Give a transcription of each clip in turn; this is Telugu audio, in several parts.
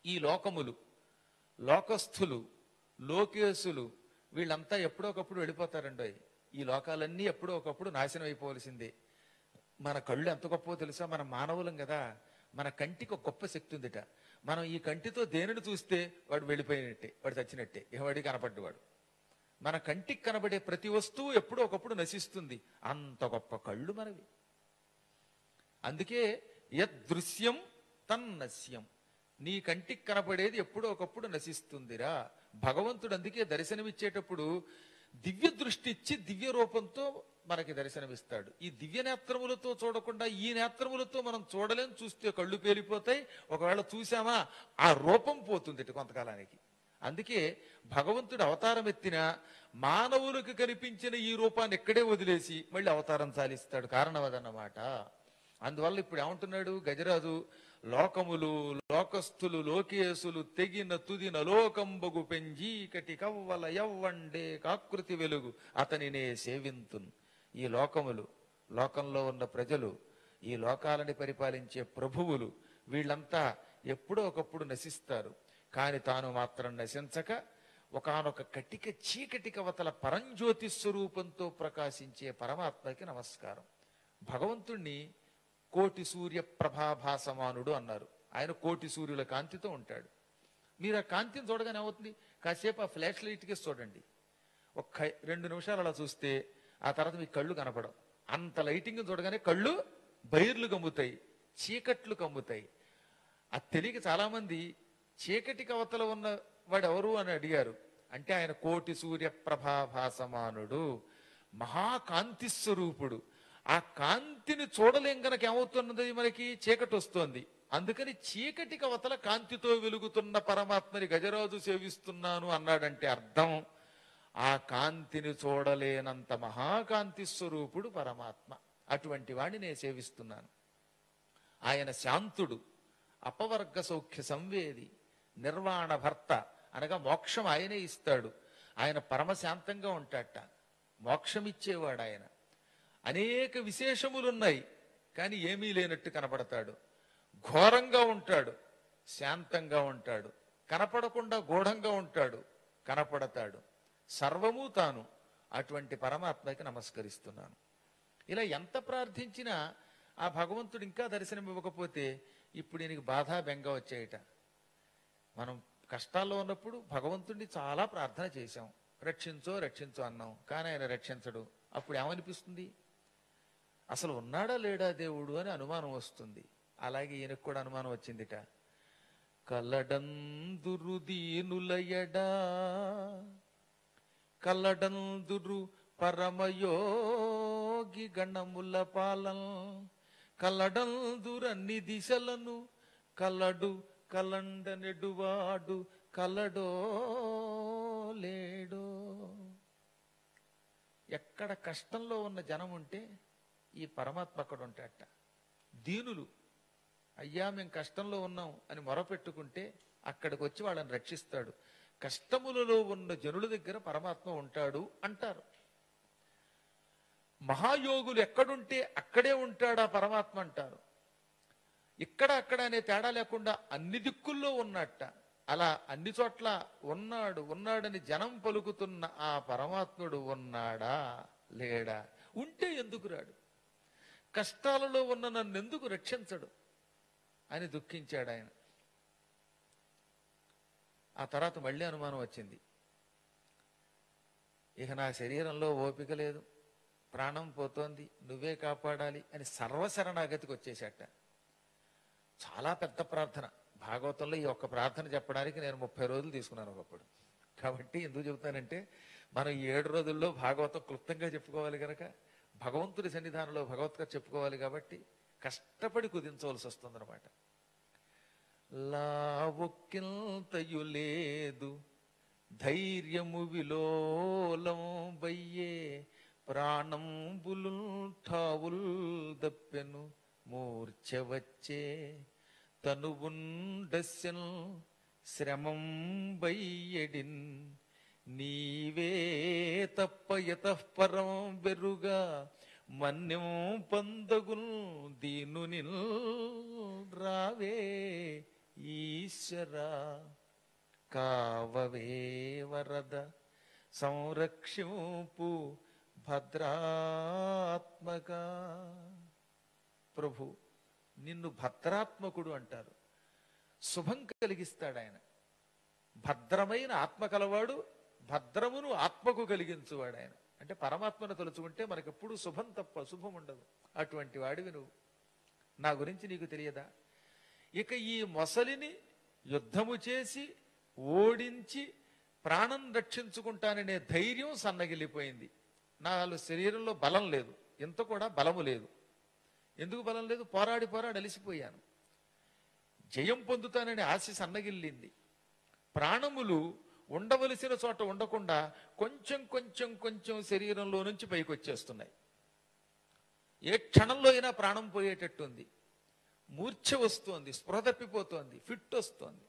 ఈ లోకములు లోకస్థులు లోకేశులు వీళ్ళంతా ఎప్పుడో ఒకప్పుడు వెళ్ళిపోతారండి ఈ లోకాలన్నీ ఎప్పుడో ఒకప్పుడు నాశనం అయిపోవలసిందే మన కళ్ళు ఎంత గొప్పో తెలుసా మన మానవులం కదా మన కంటికి ఒక గొప్ప శక్తి ఉందిట మనం ఈ కంటితో దేనిని చూస్తే వాడు వెళ్ళిపోయినట్టే వాడు చచ్చినట్టే ఎవడి కనపడ్డవాడు మన కంటికి కనబడే ప్రతి వస్తువు ఎప్పుడో ఒకప్పుడు నశిస్తుంది అంత గొప్ప కళ్ళు మనవి అందుకే యదృశ్యం తన్నశ్యం నీ కంటికి కనపడేది ఎప్పుడో ఒకప్పుడు నశిస్తుందిరా భగవంతుడు అందుకే దర్శనమిచ్చేటప్పుడు దివ్య దృష్టి ఇచ్చి దివ్య రూపంతో మనకి దర్శనమిస్తాడు ఈ దివ్య నేత్రములతో చూడకుండా ఈ నేత్రములతో మనం చూడలేం చూస్తే కళ్ళు పేలిపోతాయి ఒకవేళ చూసామా ఆ రూపం పోతుంది ఇటు కొంతకాలానికి అందుకే భగవంతుడు అవతారం ఎత్తిన మానవులకు కనిపించిన ఈ రూపాన్ని ఎక్కడే వదిలేసి మళ్ళీ అవతారం చాలిస్తాడు కారణం అదన్నమాట అందువల్ల ఇప్పుడు ఏమంటున్నాడు గజరాజు లోకములు లోకస్థులు లోకేశులు తెగిన తుదిన లోకంబగు పెంజీకటి కవ్వల యవ్వండే కాకృతి వెలుగు అతనినే సేవింతున్ ఈ లోకములు లోకంలో ఉన్న ప్రజలు ఈ లోకాలని పరిపాలించే ప్రభువులు వీళ్ళంతా ఎప్పుడో ఒకప్పుడు నశిస్తారు కాని తాను మాత్రం నశించక ఒకానొక కటిక చీకటి కవతల పరంజ్యోతి స్వరూపంతో ప్రకాశించే పరమాత్మకి నమస్కారం భగవంతుణ్ణి కోటి సూర్య ప్రభాభాసమానుడు అన్నారు ఆయన కోటి సూర్యుల కాంతితో ఉంటాడు మీరు ఆ కాంతిని చూడగానే ఏమవుతుంది కాసేపు ఆ ఫ్లాష్ లైట్కి చూడండి ఒక్క రెండు నిమిషాలు అలా చూస్తే ఆ తర్వాత మీ కళ్ళు కనపడం అంత లైటింగ్ చూడగానే కళ్ళు బైర్లు కమ్ముతాయి చీకట్లు కమ్ముతాయి అది తెలియక చాలా మంది చీకటి కవతల ఉన్న వాడు ఎవరు అని అడిగారు అంటే ఆయన కోటి సూర్య ప్రభాభాసమానుడు మహాకాంతి స్వరూపుడు ఆ కాంతిని చూడలేం గనక ఏమవుతున్నది మనకి చీకటి వస్తోంది అందుకని చీకటి కవతల కాంతితో వెలుగుతున్న పరమాత్మని గజరాజు సేవిస్తున్నాను అన్నాడంటే అర్థం ఆ కాంతిని చూడలేనంత మహాకాంతి స్వరూపుడు పరమాత్మ అటువంటి వాడిని నేను సేవిస్తున్నాను ఆయన శాంతుడు అపవర్గ సౌఖ్య సంవేది నిర్వాణ భర్త అనగా మోక్షం ఆయనే ఇస్తాడు ఆయన పరమశాంతంగా ఉంటాడట మోక్షం ఇచ్చేవాడు ఆయన అనేక విశేషములున్నాయి కానీ ఏమీ లేనట్టు కనపడతాడు ఘోరంగా ఉంటాడు శాంతంగా ఉంటాడు కనపడకుండా గూఢంగా ఉంటాడు కనపడతాడు సర్వము తాను అటువంటి పరమాత్మకి నమస్కరిస్తున్నాను ఇలా ఎంత ప్రార్థించినా ఆ భగవంతుడు ఇంకా దర్శనం ఇవ్వకపోతే ఇప్పుడు ఈయనకి బాధ బెంగ వచ్చాయట మనం కష్టాల్లో ఉన్నప్పుడు భగవంతుడిని చాలా ప్రార్థన చేశాం రక్షించో రక్షించో అన్నాం కానీ ఆయన రక్షించడు అప్పుడు ఏమనిపిస్తుంది అసలు ఉన్నాడా లేడా దేవుడు అని అనుమానం వస్తుంది అలాగే ఈయనకు కూడా అనుమానం వచ్చిందిట కలడందురు దీనులయడా కలడందురు పరమయోగి గణముల పాలన కలడందురన్ని దిశలను కలడు కలండ నెడువాడు కలడో లేడో ఎక్కడ కష్టంలో ఉన్న జనం ఉంటే ఈ పరమాత్మ అక్కడ ఉంటాడట దీనులు అయ్యా మేము కష్టంలో ఉన్నాం అని మొరపెట్టుకుంటే అక్కడికి వచ్చి వాళ్ళని రక్షిస్తాడు కష్టములలో ఉన్న జనుల దగ్గర పరమాత్మ ఉంటాడు అంటారు మహాయోగులు ఎక్కడుంటే అక్కడే ఉంటాడా పరమాత్మ అంటారు ఇక్కడ అక్కడ అనే తేడా లేకుండా అన్ని దిక్కుల్లో ఉన్నట్ట అలా అన్ని చోట్ల ఉన్నాడు ఉన్నాడని జనం పలుకుతున్న ఆ పరమాత్ముడు ఉన్నాడా లేడా ఉంటే ఎందుకు రాడు కష్టాలలో ఉన్న నన్ను ఎందుకు రక్షించడు అని దుఃఖించాడు ఆయన ఆ తర్వాత మళ్ళీ అనుమానం వచ్చింది ఇక నా శరీరంలో ఓపిక లేదు ప్రాణం పోతోంది నువ్వే కాపాడాలి అని సర్వశరణాగతికి వచ్చేసాట చాలా పెద్ద ప్రార్థన భాగవతంలో ఈ ఒక్క ప్రార్థన చెప్పడానికి నేను ముప్పై రోజులు తీసుకున్నాను ఒకప్పుడు కాబట్టి ఎందుకు చెబుతానంటే మనం ఈ ఏడు రోజుల్లో భాగవతం క్లుప్తంగా చెప్పుకోవాలి గనక భగవంతుడి సన్నిధానంలో భగవత్గా చెప్పుకోవాలి కాబట్టి కష్టపడి కుదించవలసి వస్తుందన్నమాట లావొక్కింతయు లేదు ధైర్యము విలోలం బయ్యే ప్రాణంబులు ఠావుల్ దప్పెను మూర్ఛ వచ్చే తనువుండస్యన్ శ్రమం బయ్యడిన్ నీవే తప్ప యతఃపరం బెరుగా మన్యం పొందగున్ దీనుని రావే ఈశ్వరా కావవే వరద సంరక్షింపు భద్రాత్మక ప్రభు నిన్ను భద్రాత్మకుడు అంటారు శుభం కలిగిస్తాడు ఆయన భద్రమైన ఆత్మ కలవాడు భద్రమును ఆత్మకు కలిగించువాడు ఆయన అంటే పరమాత్మను తలుచుకుంటే మనకెప్పుడు శుభం తప్ప శుభం ఉండదు అటువంటి వాడివి నువ్వు నా గురించి నీకు తెలియదా ఇక ఈ మొసలిని యుద్ధము చేసి ఓడించి ప్రాణం రక్షించుకుంటాననే ధైర్యం సన్నగిల్లిపోయింది నా శరీరంలో బలం లేదు ఇంత కూడా బలము లేదు ఎందుకు బలం లేదు పోరాడి పోరాడి అలిసిపోయాను జయం పొందుతానని ఆశ సన్నగిల్లింది ప్రాణములు ఉండవలసిన చోట ఉండకుండా కొంచెం కొంచెం కొంచెం శరీరంలో నుంచి పైకి వచ్చేస్తున్నాయి ఏ క్షణంలో అయినా ప్రాణం పోయేటట్టుంది మూర్ఛ వస్తోంది స్పృహ తప్పిపోతోంది ఫిట్ వస్తోంది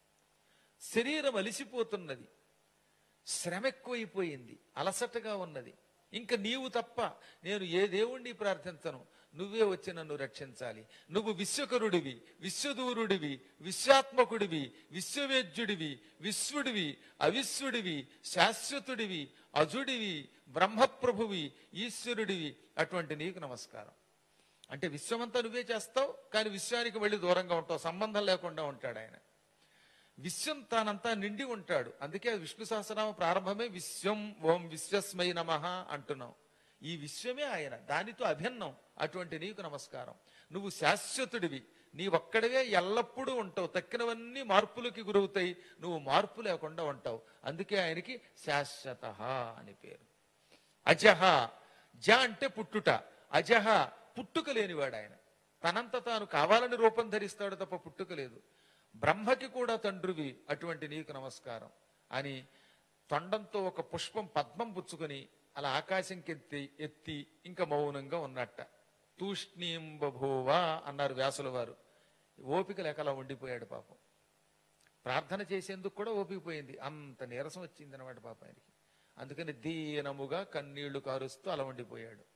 శరీరం అలిసిపోతున్నది శ్రమ ఎక్కువైపోయింది అలసటగా ఉన్నది ఇంకా నీవు తప్ప నేను ఏ దేవుణ్ణి ప్రార్థించను నువ్వే వచ్చి నన్ను రక్షించాలి నువ్వు విశ్వకరుడివి విశ్వదూరుడివి విశ్వాత్మకుడివి విశ్వవేద్యుడివి విశ్వడివి అవిశ్వడివి శాశ్వతుడివి అజుడివి బ్రహ్మప్రభువి ఈశ్వరుడివి అటువంటి నీకు నమస్కారం అంటే విశ్వమంతా నువ్వే చేస్తావు కానీ విశ్వానికి వెళ్ళి దూరంగా ఉంటావు సంబంధం లేకుండా ఉంటాడు ఆయన విశ్వం తానంతా నిండి ఉంటాడు అందుకే విష్ణు సహస్రనామ ప్రారంభమే విశ్వం ఓం విశ్వస్మై నమ అంటున్నాం ఈ విశ్వమే ఆయన దానితో అభిన్నం అటువంటి నీకు నమస్కారం నువ్వు శాశ్వతుడివి నీ ఒక్కడివే ఎల్లప్పుడూ ఉంటావు తక్కినవన్నీ మార్పులకి గురవుతాయి నువ్వు మార్పు లేకుండా ఉంటావు అందుకే ఆయనకి శాశ్వత అని పేరు అజహ జ అంటే పుట్టుట అజహ పుట్టుక లేనివాడు ఆయన తనంత తాను కావాలని రూపం ధరిస్తాడు తప్ప పుట్టుక లేదు బ్రహ్మకి కూడా తండ్రివి అటువంటి నీకు నమస్కారం అని తొండంతో ఒక పుష్పం పద్మం పుచ్చుకొని అలా ఆకాశంకి ఎత్తి ఎత్తి ఇంకా మౌనంగా ఉన్నట్ట తూష్ణీం బభూవా అన్నారు వ్యాసుల వారు ఓపిక లేక అలా ఉండిపోయాడు పాపం ప్రార్థన చేసేందుకు కూడా ఓపిక పోయింది అంత నీరసం వచ్చింది అనమాట పాప ఆయనకి అందుకని దీనముగా కన్నీళ్లు కారుస్తూ అలా ఉండిపోయాడు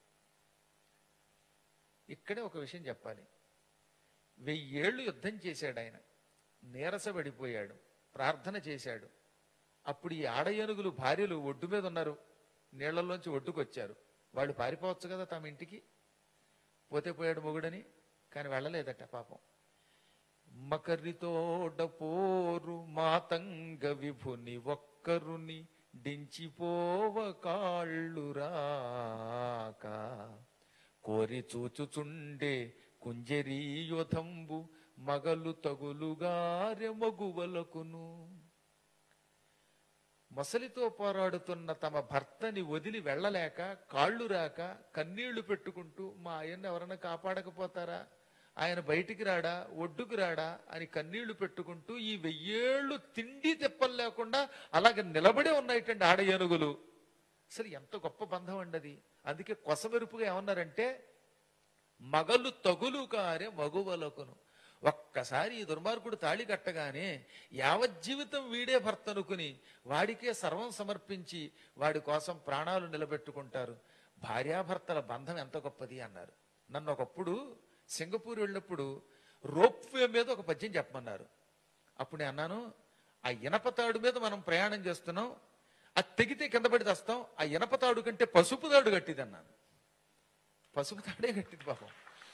ఇక్కడే ఒక విషయం చెప్పాలి వెయ్యేళ్లు యుద్ధం చేశాడు ఆయన నీరసపడిపోయాడు ప్రార్థన చేశాడు అప్పుడు ఈ ఆడ ఏనుగులు భార్యలు ఒడ్డు మీద ఉన్నారు నీళ్లలోంచి ఒడ్డుకొచ్చారు వాళ్ళు పారిపోవచ్చు కదా తమ ఇంటికి పోతే పోయాడు మొగుడని కానీ వెళ్ళలేదట పాపం మకరితోడ పోరు మాతంగ విభుని ఒక్కరుని డించిపోవ కాళ్ళు రాక కోరి చూచుచుండే కుంజరీయుధంబు మగలు తగులుగారె మగువలకును మొసలితో పోరాడుతున్న తమ భర్తని వదిలి వెళ్ళలేక కాళ్ళు రాక కన్నీళ్లు పెట్టుకుంటూ మా ఆయన్ని ఎవరైనా కాపాడకపోతారా ఆయన బయటికి రాడా ఒడ్డుకు రాడా అని కన్నీళ్లు పెట్టుకుంటూ ఈ వెయ్యేళ్ళు తిండి తెప్పలు లేకుండా అలాగే నిలబడే ఉన్నాయిటండి ఆడ ఏనుగులు అసలు ఎంత గొప్ప బంధం అండి అది అందుకే కొసమెరుపుగా ఏమన్నారంటే మగలు తగులు కారే మగువలకును ఒక్కసారి ఈ దుర్మార్గుడు తాళి కట్టగానే యావజ్జీవితం వీడే భర్త అనుకుని వాడికే సర్వం సమర్పించి వాడి కోసం ప్రాణాలు నిలబెట్టుకుంటారు భార్యాభర్తల బంధం ఎంత గొప్పది అన్నారు నన్ను ఒకప్పుడు సింగపూర్ వెళ్ళినప్పుడు రోప్వే మీద ఒక పద్యం చెప్పమన్నారు అప్పుడు నేను అన్నాను ఆ ఇనప తాడు మీద మనం ప్రయాణం చేస్తున్నాం అది తెగితే కింద పడి తెస్తాం ఆ ఇనప తాడు కంటే పసుపు తాడు కట్టిది అన్నాను పసుపు తాడే కట్టింది పాపం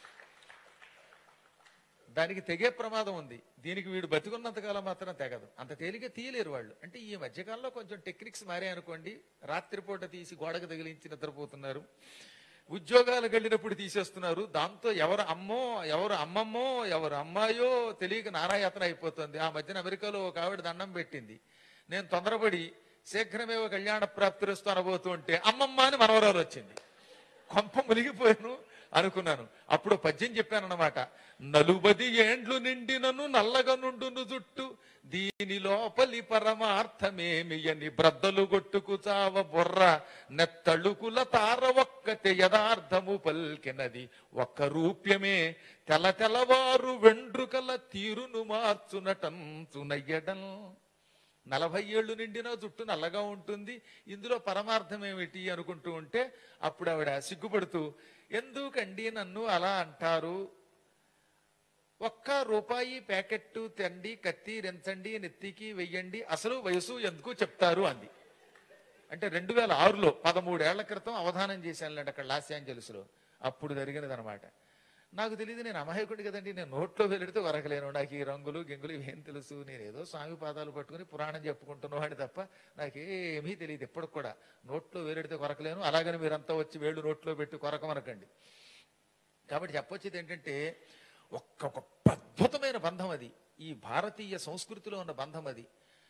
దానికి తెగే ప్రమాదం ఉంది దీనికి వీడు బతికున్నంతకాలం మాత్రం తెగదు అంత తేలిక తీయలేరు వాళ్ళు అంటే ఈ మధ్యకాలంలో కొంచెం టెక్నిక్స్ మారే అనుకోండి రాత్రిపూట తీసి గోడకు తగిలించి నిద్రపోతున్నారు ఉద్యోగాలకు వెళ్ళినప్పుడు తీసేస్తున్నారు దాంతో ఎవరు అమ్మో ఎవరు అమ్మమ్మో ఎవరు అమ్మాయో తెలియక నానాయాతన అయిపోతుంది ఆ మధ్యన అమెరికాలో ఒక ఆవిడ దండం పెట్టింది నేను తొందరపడి శీఘ్రమేవో కళ్యాణ ప్రాప్తిరస్తూ అనబోతూ ఉంటే అమ్మమ్మ అని మనవరాలు వచ్చింది కొంప మునిగిపోయాను అనుకున్నాను అప్పుడు పద్యం చెప్పాను అన్నమాట నలుబది ఏండ్లు నిండినను నల్లగా నుండును జుట్టు దీని లోపలి పరమార్థమేమి అని బ్రద్దలు కొట్టుకు చావ బొర్ర నెత్తళుకుల తార ఒక్కతే యథార్థము పల్కినది ఒక్క రూప్యమే తెల తెలవారు వెండ్రుకల తీరును మార్చునటంచునయ్యడం నలభై ఏళ్ళు నిండిన జుట్టు నల్లగా ఉంటుంది ఇందులో పరమార్థం ఏమిటి అనుకుంటూ ఉంటే అప్పుడు ఆవిడ సిగ్గుపడుతూ ఎందుకండి నన్ను అలా అంటారు ఒక్క రూపాయి ప్యాకెట్టు తెండి కత్తి రెంచండి నెత్తికి వెయ్యండి అసలు వయసు ఎందుకు చెప్తారు అంది అంటే రెండు వేల ఆరులో పదమూడేళ్ల క్రితం అవధానం చేశానులేండి అక్కడ లాస్ ఏంజల్స్లో అప్పుడు జరిగినది అనమాట నాకు తెలియదు నేను అమాయకుడి కదండి నేను నోట్లో వెలిడితే వరకలేను నాకు ఈ రంగులు గింగులు ఇవేం తెలుసు నేను ఏదో స్వామి పాదాలు పట్టుకుని పురాణం చెప్పుకుంటున్నవాడి తప్ప నాకేమీ తెలియదు ఎప్పటికి కూడా నోట్లో వేలెడితే కొరకలేను అలాగని మీరంతా వచ్చి వేళ్ళు నోట్లో పెట్టి కొరకమనకండి కాబట్టి చెప్పొచ్చేది ఏంటంటే ఒక్క గొప్ప అద్భుతమైన బంధం అది ఈ భారతీయ సంస్కృతిలో ఉన్న బంధం అది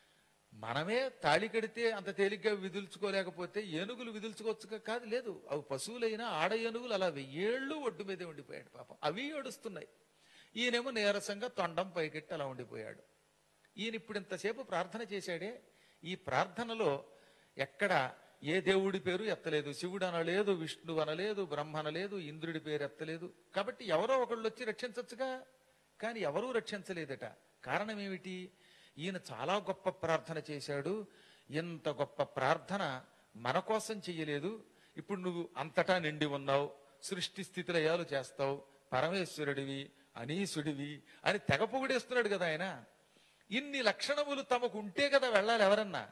మనమే తాళి కడితే అంత తేలిగ్గా విదుల్చుకోలేకపోతే ఏనుగులు విదుల్చుకోవచ్చు కాదు లేదు అవి పశువులైనా ఆడ ఏనుగులు అలా వెయ్యేళ్ళు ఒడ్డు మీదే ఉండిపోయాడు పాపం అవి ఏడుస్తున్నాయి ఈయనేమో నీరసంగా తొండం పైకెట్టి అలా ఉండిపోయాడు ఈయన ఇప్పుడు ఇంతసేపు ప్రార్థన చేశాడే ఈ ప్రార్థనలో ఎక్కడ ఏ దేవుడి పేరు ఎత్తలేదు శివుడు అనలేదు విష్ణువు అనలేదు బ్రహ్మ అనలేదు ఇంద్రుడి పేరు ఎత్తలేదు కాబట్టి ఎవరో ఒకళ్ళు వచ్చి రక్షించవచ్చుగా కానీ ఎవరూ రక్షించలేదట కారణం ఏమిటి ఈయన చాలా గొప్ప ప్రార్థన చేశాడు ఇంత గొప్ప ప్రార్థన మన కోసం చెయ్యలేదు ఇప్పుడు నువ్వు అంతటా నిండి ఉన్నావు సృష్టి స్థితిలయాలు చేస్తావు పరమేశ్వరుడివి అనీసుడివి అని తెగ పొగిడేస్తున్నాడు కదా ఆయన ఇన్ని లక్షణములు తమకు ఉంటే కదా వెళ్ళాలి ఎవరన్నా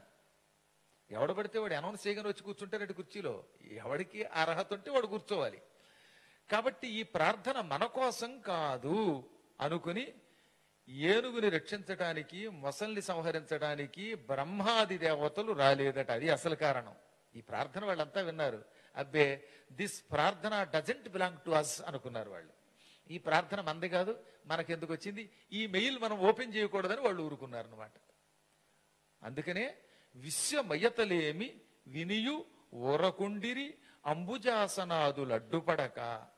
ఎవడు పడితే వాడు అనౌన్స్ చేయగానే వచ్చి కూర్చుంటారంటే కుర్చీలో ఎవడికి అర్హత ఉంటే వాడు కూర్చోవాలి కాబట్టి ఈ ప్రార్థన మన కోసం కాదు అనుకుని ఏనుగుని రక్షించటానికి మొసల్ని సంహరించడానికి బ్రహ్మాది దేవతలు రాలేదట అది అసలు కారణం ఈ ప్రార్థన వాళ్ళంతా విన్నారు అబ్బే దిస్ ప్రార్థన డజంట్ బిలాంగ్ టు అస్ అనుకున్నారు వాళ్ళు ఈ ప్రార్థన మంది కాదు మనకెందుకు వచ్చింది ఈ మెయిల్ మనం ఓపెన్ చేయకూడదని వాళ్ళు ఊరుకున్నారు అనమాట అందుకనే విశ్వమయతలేమి వినియు ఓరకుండిరి అంబుజాసనాదులడ్డుపడక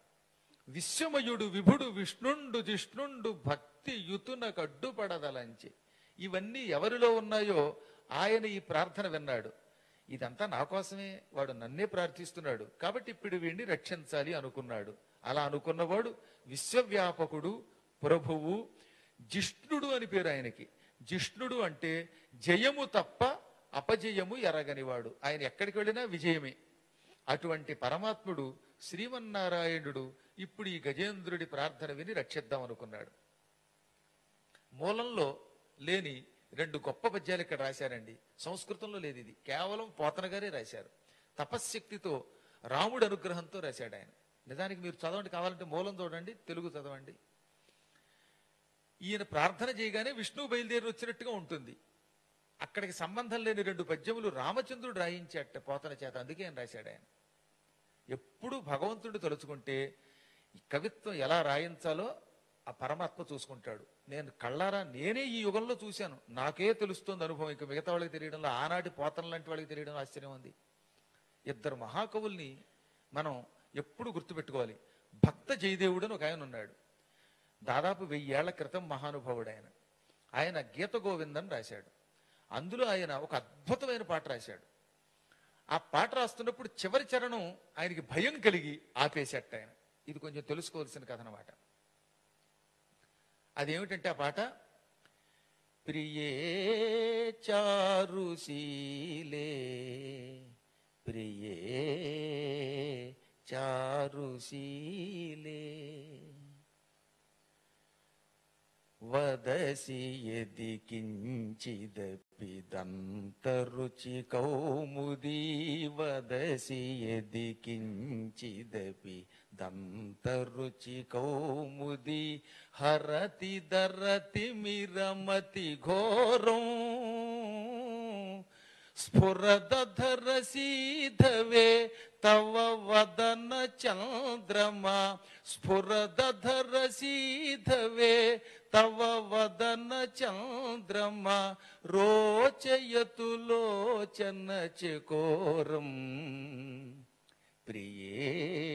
విశ్వమయుడు విభుడు విష్ణుండు జిష్ణుండు భక్తి యుతునకు అడ్డుపడదలంచి ఇవన్నీ ఎవరిలో ఉన్నాయో ఆయన ఈ ప్రార్థన విన్నాడు ఇదంతా నా కోసమే వాడు నన్నే ప్రార్థిస్తున్నాడు కాబట్టి ఇప్పుడు వీడిని రక్షించాలి అనుకున్నాడు అలా అనుకున్నవాడు విశ్వవ్యాపకుడు ప్రభువు జిష్ణుడు అని పేరు ఆయనకి జిష్ణుడు అంటే జయము తప్ప అపజయము ఎరగనివాడు ఆయన ఎక్కడికి వెళ్ళినా విజయమే అటువంటి పరమాత్ముడు శ్రీమన్నారాయణుడు ఇప్పుడు ఈ గజేంద్రుడి ప్రార్థన విని రక్షిద్దాం అనుకున్నాడు మూలంలో లేని రెండు గొప్ప పద్యాలు ఇక్కడ రాశారండి సంస్కృతంలో లేదు ఇది కేవలం పోతన గారే రాశారు తపశ్శక్తితో రాముడి అనుగ్రహంతో రాశాడు ఆయన నిజానికి మీరు చదవండి కావాలంటే మూలం చూడండి తెలుగు చదవండి ఈయన ప్రార్థన చేయగానే విష్ణువు బయలుదేరి వచ్చినట్టుగా ఉంటుంది అక్కడికి సంబంధం లేని రెండు పద్యములు రామచంద్రుడు రాయించేట పోతన చేత అందుకే ఆయన రాశాడు ఆయన ఎప్పుడు భగవంతుడు తలుచుకుంటే ఈ కవిత్వం ఎలా రాయించాలో ఆ పరమాత్మ చూసుకుంటాడు నేను కళ్ళారా నేనే ఈ యుగంలో చూశాను నాకే తెలుస్తుంది అనుభవం ఇక మిగతా వాళ్ళకి తెలియడంలో ఆనాటి పోతన లాంటి వాళ్ళకి తెలియడం ఆశ్చర్యం ఉంది ఇద్దరు మహాకవుల్ని మనం ఎప్పుడు గుర్తుపెట్టుకోవాలి భక్త జయదేవుడు అని ఒక ఆయన ఉన్నాడు దాదాపు వెయ్యేళ్ల క్రితం మహానుభావుడు ఆయన ఆయన గీత గోవిందం రాశాడు అందులో ఆయన ఒక అద్భుతమైన పాట రాశాడు ఆ పాట రాస్తున్నప్పుడు చివరి చరణం ఆయనకి భయం కలిగి ఆపేసేట ఆయన ఇది కొంచెం తెలుసుకోవాల్సిన కథ అనమాట అదేమిటంటే ఆ పాట ప్రియే చారుశీలే ప్రియే చారుశీలే వదసి యది కించిదపి దంతరుచి కౌముదీ వదసి యది కించిదపి దంతరుచి కౌముదీ హరతి దరతి మిరమతి ఘోరం స్ఫురదధరసీధవే తవ వదన చంద్రమా స్ఫురదధరసీధవే తవ వదన చంద్రమా రోచయతు లోచన చకోరం ప్రియే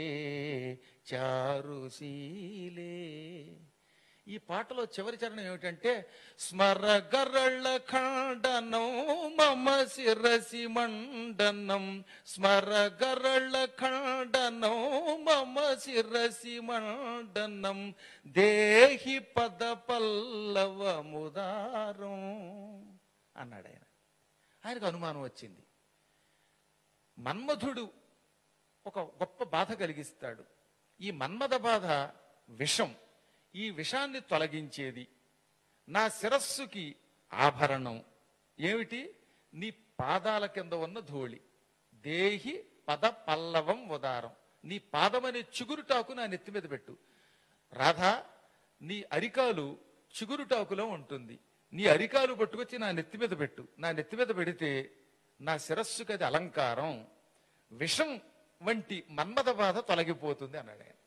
చారుశీలే ఈ పాటలో చివరి చరణం ఏమిటంటే స్మరగరళ ఖండనం మమ శిరసి మండనం స్మరగరళ ఖండనం మమ శిరసి మండనం దేహి పద పల్లవముదారం అన్నాడు ఆయన ఆయనకు అనుమానం వచ్చింది మన్మధుడు ఒక గొప్ప బాధ కలిగిస్తాడు ఈ మన్మథ బాధ విషం ఈ విషాన్ని తొలగించేది నా శిరస్సుకి ఆభరణం ఏమిటి నీ పాదాల కింద ఉన్న ధూళి దేహి పద పల్లవం ఉదారం నీ పాదమనే చిగురుటాకు నా నెత్తి మీద పెట్టు రాధా నీ అరికాలు చిగురుటాకులో ఉంటుంది నీ అరికాలు పట్టుకొచ్చి నా నెత్తి మీద పెట్టు నా నెత్తి మీద పెడితే నా శిరస్సుకి అది అలంకారం విషం వంటి మన్మథ బాధ తొలగిపోతుంది అన్నాడు ఆయన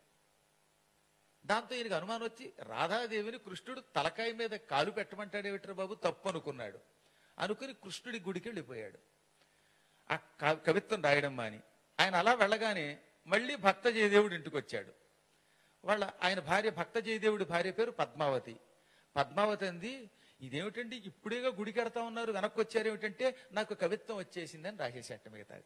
దాంతో ఈయనకు అనుమానం వచ్చి రాధాదేవిని కృష్ణుడు తలకాయ మీద కాలు పెట్టమంటాడేమిట్రా బాబు తప్పు అనుకున్నాడు అనుకుని కృష్ణుడి గుడికి వెళ్ళిపోయాడు ఆ క- కవిత్వం రాయడం మాని ఆయన అలా వెళ్ళగానే మళ్ళీ భక్త జయదేవుడు ఇంటికి వచ్చాడు వాళ్ళ ఆయన భార్య భక్త జయదేవుడి భార్య పేరు పద్మావతి పద్మావతి అంది ఇదేమిటండి ఇప్పుడేగా గుడికి వెడతా ఉన్నారు వెనక్కి వచ్చారు ఏమిటంటే నాకు కవిత్వం వచ్చేసిందని రాసేసేట మిగతాది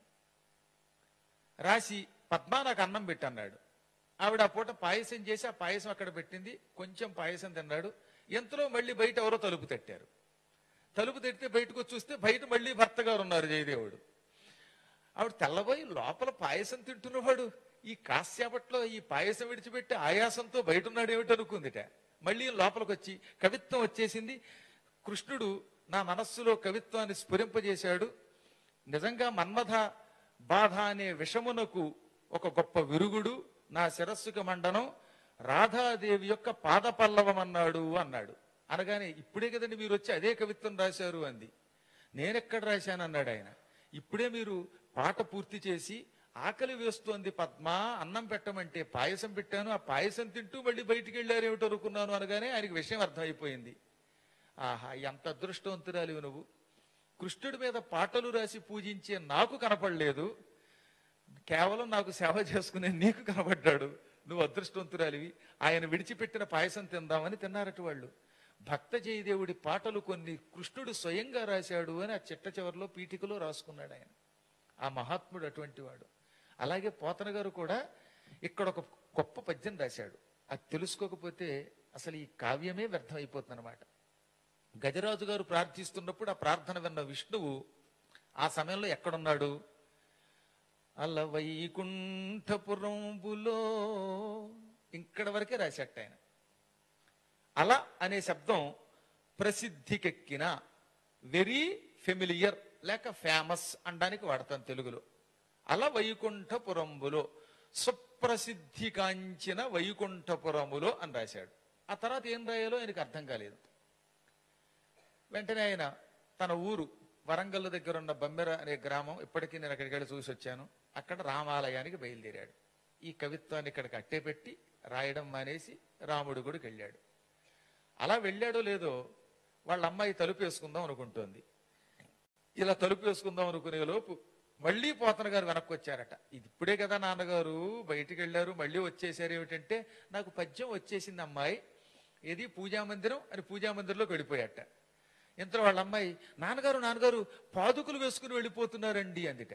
రాసి పద్మా నాకు అన్నం పెట్టన్నాడు ఆవిడ ఆ పూట పాయసం చేసి ఆ పాయసం అక్కడ పెట్టింది కొంచెం పాయసం తిన్నాడు ఎంతలో మళ్ళీ బయట ఎవరో తలుపు తట్టారు తలుపు తట్టితే బయటకు వచ్చి చూస్తే బయట మళ్ళీ భర్త గారు ఉన్నారు జయదేవుడు ఆవిడ తెల్లబోయి లోపల పాయసం తింటున్నవాడు ఈ కాసేపట్లో ఈ పాయసం విడిచిపెట్టి ఆయాసంతో బయట ఉన్నాడు ఏమిటి అనుకుందిట మళ్ళీ లోపలికి వచ్చి కవిత్వం వచ్చేసింది కృష్ణుడు నా మనస్సులో కవిత్వాన్ని స్ఫురింపజేశాడు నిజంగా మన్మథ బాధ అనే విషమునకు ఒక గొప్ప విరుగుడు నా శిరస్సుకి మండనం రాధాదేవి యొక్క పాదపల్లవం అన్నాడు అన్నాడు అనగానే ఇప్పుడే కదండి మీరు వచ్చి అదే కవిత్వం రాశారు అంది నేనెక్కడ రాశాను అన్నాడు ఆయన ఇప్పుడే మీరు పాట పూర్తి చేసి ఆకలి వేస్తోంది పద్మ అన్నం పెట్టమంటే పాయసం పెట్టాను ఆ పాయసం తింటూ మళ్ళీ బయటికి వెళ్ళారు ఏమిటో అనుకున్నాను అనగానే ఆయనకి విషయం అర్థమైపోయింది ఆహా ఎంత అదృష్టవంతురాలివి నువ్వు కృష్ణుడి మీద పాటలు రాసి పూజించే నాకు కనపడలేదు కేవలం నాకు సేవ చేసుకునే నీకు కనబడ్డాడు నువ్వు అదృష్టవంతురాలివి ఆయన విడిచిపెట్టిన పాయసం తిందామని తిన్నారట వాళ్ళు భక్త జయదేవుడి పాటలు కొన్ని కృష్ణుడు స్వయంగా రాశాడు అని ఆ చిట్ట చివరిలో పీఠికలో రాసుకున్నాడు ఆయన ఆ మహాత్ముడు అటువంటి వాడు అలాగే పోతన గారు కూడా ఇక్కడ ఒక గొప్ప పద్యం రాశాడు అది తెలుసుకోకపోతే అసలు ఈ కావ్యమే వ్యర్థమైపోతుంది అనమాట గజరాజు గారు ప్రార్థిస్తున్నప్పుడు ఆ ప్రార్థన విన్న విష్ణువు ఆ సమయంలో ఎక్కడున్నాడు అల్ల వైకుంఠపురంబులో ఇక్కడ వరకే రాశాట ఆయన అలా అనే శబ్దం ప్రసిద్ధికెక్కిన వెరీ ఫెమిలియర్ లేక ఫేమస్ అనడానికి వాడతాం తెలుగులో అలా వైకుంఠపురంబులో సుప్రసిద్ధి కాంచిన వైకుంఠపురములో అని రాశాడు ఆ తర్వాత ఏం రాయాలో ఆయనకు అర్థం కాలేదు వెంటనే ఆయన తన ఊరు వరంగల్ దగ్గర ఉన్న బమ్మెర అనే గ్రామం ఇప్పటికీ నేను అక్కడికి వెళ్ళి చూసి వచ్చాను అక్కడ రామాలయానికి బయలుదేరాడు ఈ కవిత్వాన్ని ఇక్కడికి అట్టే పెట్టి రాయడం మానేసి రాముడు గుడికి వెళ్ళాడు అలా వెళ్ళాడో లేదో వాళ్ళ అమ్మాయి తలుపు వేసుకుందాం అనుకుంటోంది ఇలా తలుపు వేసుకుందాం అనుకునే లోపు మళ్ళీ పోతన గారు వెనక్కి వచ్చారట ఇది ఇప్పుడే కదా నాన్నగారు బయటికి వెళ్ళారు మళ్ళీ వచ్చేసారు ఏమిటంటే నాకు పద్యం వచ్చేసింది అమ్మాయి ఏది పూజా మందిరం అని పూజా మందిరంలోకి వెళ్ళిపోయాట ఇంతలో వాళ్ళ అమ్మాయి నాన్నగారు నాన్నగారు పాదుకులు వేసుకుని వెళ్ళిపోతున్నారండి అందుట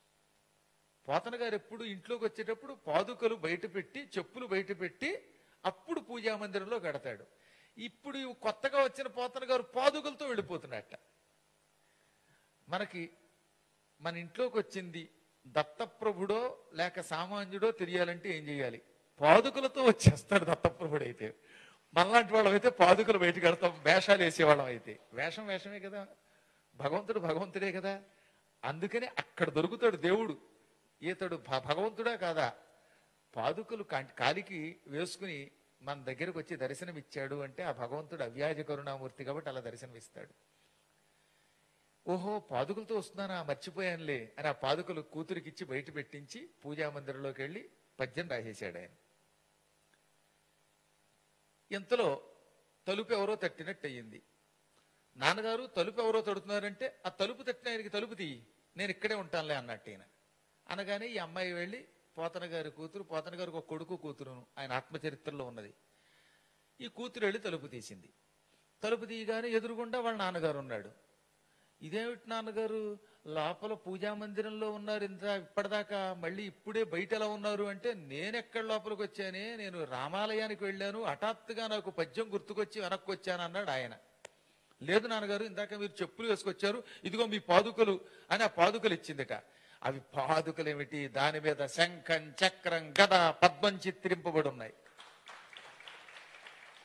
పోతన గారు ఎప్పుడు ఇంట్లోకి వచ్చేటప్పుడు పాదుకలు బయట పెట్టి చెప్పులు బయట పెట్టి అప్పుడు పూజా మందిరంలో గడతాడు ఇప్పుడు ఈ కొత్తగా వచ్చిన పోతన గారు పాదుకలతో వెళ్ళిపోతున్నట్ట మనకి మన ఇంట్లోకి వచ్చింది దత్తప్రభుడో లేక సామాన్యుడో తెలియాలంటే ఏం చేయాలి పాదుకలతో వచ్చేస్తాడు దత్తప్రభుడు అయితే మనలాంటి వాళ్ళం అయితే పాదుకలు బయటకు వెళ్తాం వేషాలు వేసేవాళ్ళం అయితే వేషం వేషమే కదా భగవంతుడు భగవంతుడే కదా అందుకని అక్కడ దొరుకుతాడు దేవుడు ఈతడు భ- భగవంతుడా కాదా పాదుకలు కా- కాలికి వేసుకుని మన దగ్గరకు వచ్చి దర్శనం ఇచ్చాడు అంటే ఆ భగవంతుడు అవ్యాజ కరుణామూర్తి కాబట్టి అలా దర్శనం ఇస్తాడు ఓహో పాదుకలతో వస్తున్నానా మర్చిపోయానులే అని ఆ పాదుకలు కూతురికిచ్చి బయట పెట్టించి పూజా మందిరంలోకి వెళ్ళి పద్యం రాసేశాడు ఆయన ఇంతలో తలుపు ఎవరో తట్టినట్టు అయ్యింది నాన్నగారు తలుపు ఎవరో తడుతున్నారంటే ఆ తలుపు తట్టిన ఆయనకి తలుపు తీయి నేను ఇక్కడే ఉంటానులే అన్నట్టు ఈయన అనగానే ఈ అమ్మాయి వెళ్ళి పోతన గారి కూతురు పోతన గారికి ఒక కొడుకు కూతురును ఆయన ఆత్మచరిత్రలో ఉన్నది ఈ కూతురు వెళ్ళి తలుపు తీసింది తలుపు తీయగానే ఎదురుగుండా వాళ్ళ నాన్నగారు ఉన్నాడు ఇదేమిటి నాన్నగారు లోపల పూజా మందిరంలో ఉన్నారు ఇంత ఇప్పటిదాకా మళ్ళీ ఇప్పుడే బయట ఎలా ఉన్నారు అంటే నేను ఎక్కడ లోపలికి వచ్చానే నేను రామాలయానికి వెళ్ళాను హఠాత్తుగా నాకు పద్యం గుర్తుకొచ్చి వెనక్కి వచ్చాను అన్నాడు ఆయన లేదు నాన్నగారు ఇందాక మీరు చెప్పులు వేసుకొచ్చారు ఇదిగో మీ పాదుకలు అని ఆ పాదుకలు ఇచ్చిందిట అవి పాదుకలు ఏమిటి దాని మీద శంఖం చక్రం గద పద్మం చిత్రింపబడి ఉన్నాయి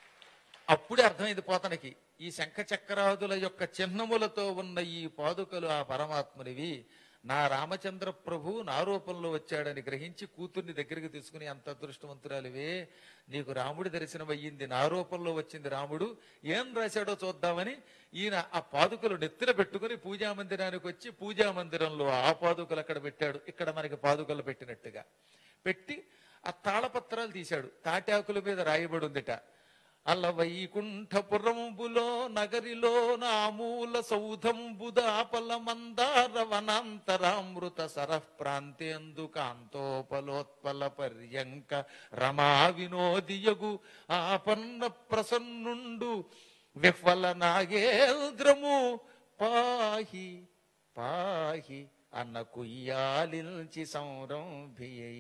అప్పుడే అర్థమైంది పోతనకి ఈ శంఖ చక్రాదుల యొక్క చిహ్నములతో ఉన్న ఈ పాదుకలు ఆ పరమాత్మునివి నా రామచంద్ర ప్రభు నా రూపంలో వచ్చాడని గ్రహించి కూతుర్ని దగ్గరికి తీసుకుని అంత అదృష్టవంతురాలివే నీకు రాముడి దర్శనం అయ్యింది నా రూపంలో వచ్చింది రాముడు ఏం రాశాడో చూద్దామని ఈయన ఆ పాదుకలు నెత్తిన పెట్టుకుని పూజా మందిరానికి వచ్చి పూజా మందిరంలో ఆ పాదుకలు అక్కడ పెట్టాడు ఇక్కడ మనకి పాదుకలు పెట్టినట్టుగా పెట్టి ఆ తాళపత్రాలు తీశాడు తాటాకుల మీద రాయబడి ఉందిట అల్ల వైకుంఠపురంబులో నగరిలో నామూల సౌధంబుదాపల మందార వనాంతరామృత సరః ప్రాంతేందు కాంతోపలోత్పల పర్యంక రమా వినోదియగు ఆపన్న ప్రసన్నుండు విఫల నాగేంద్రము పాహి పాహి అన్న కుయ్యాలించి సంరంభియై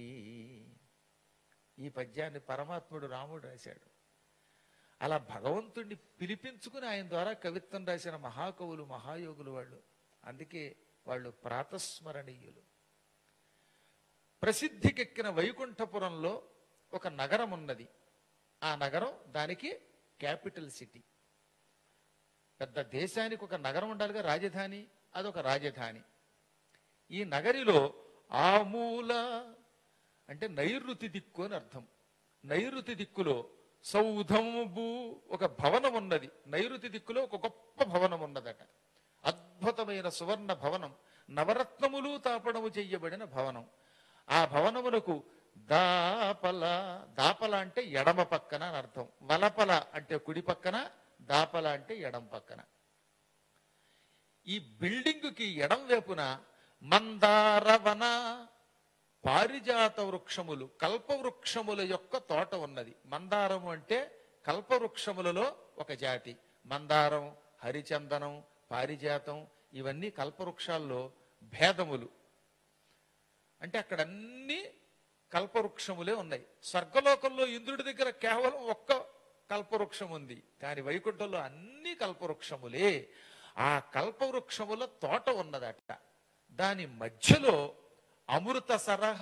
ఈ పద్యాన్ని పరమాత్ముడు రాముడు రాశాడు అలా భగవంతుణ్ణి పిలిపించుకుని ఆయన ద్వారా కవిత్వం రాసిన మహాకవులు మహాయోగులు వాళ్ళు అందుకే వాళ్ళు ప్రాతస్మరణీయులు ప్రసిద్ధికెక్కిన వైకుంఠపురంలో ఒక నగరం ఉన్నది ఆ నగరం దానికి క్యాపిటల్ సిటీ పెద్ద దేశానికి ఒక నగరం ఉండాలిగా రాజధాని అదొక రాజధాని ఈ నగరిలో ఆమూల అంటే నైరుతి దిక్కు అని అర్థం నైరుతి దిక్కులో సౌధంబు ఒక భవనం ఉన్నది నైరుతి దిక్కులో ఒక గొప్ప భవనం ఉన్నదట అద్భుతమైన సువర్ణ భవనం నవరత్నములు తాపడము చెయ్యబడిన భవనం ఆ భవనమునకు దాపల దాపల అంటే ఎడమ పక్కన అని అర్థం వలపల అంటే కుడి పక్కన దాపల అంటే ఎడం పక్కన ఈ బిల్డింగ్ కి ఎడం వైపున మందారవన పారిజాత వృక్షములు కల్ప వృక్షముల యొక్క తోట ఉన్నది మందారము అంటే కల్ప వృక్షములలో ఒక జాతి మందారం హరిచందనం పారిజాతం ఇవన్నీ కల్పవృక్షాల్లో భేదములు అంటే అక్కడ అన్ని కల్పవృక్షములే ఉన్నాయి స్వర్గలోకంలో ఇంద్రుడి దగ్గర కేవలం ఒక్క కల్పవృక్షం ఉంది కానీ వైకుంఠంలో అన్ని కల్పవృక్షములే ఆ కల్పవృక్షముల తోట ఉన్నదట దాని మధ్యలో అమృత సరహ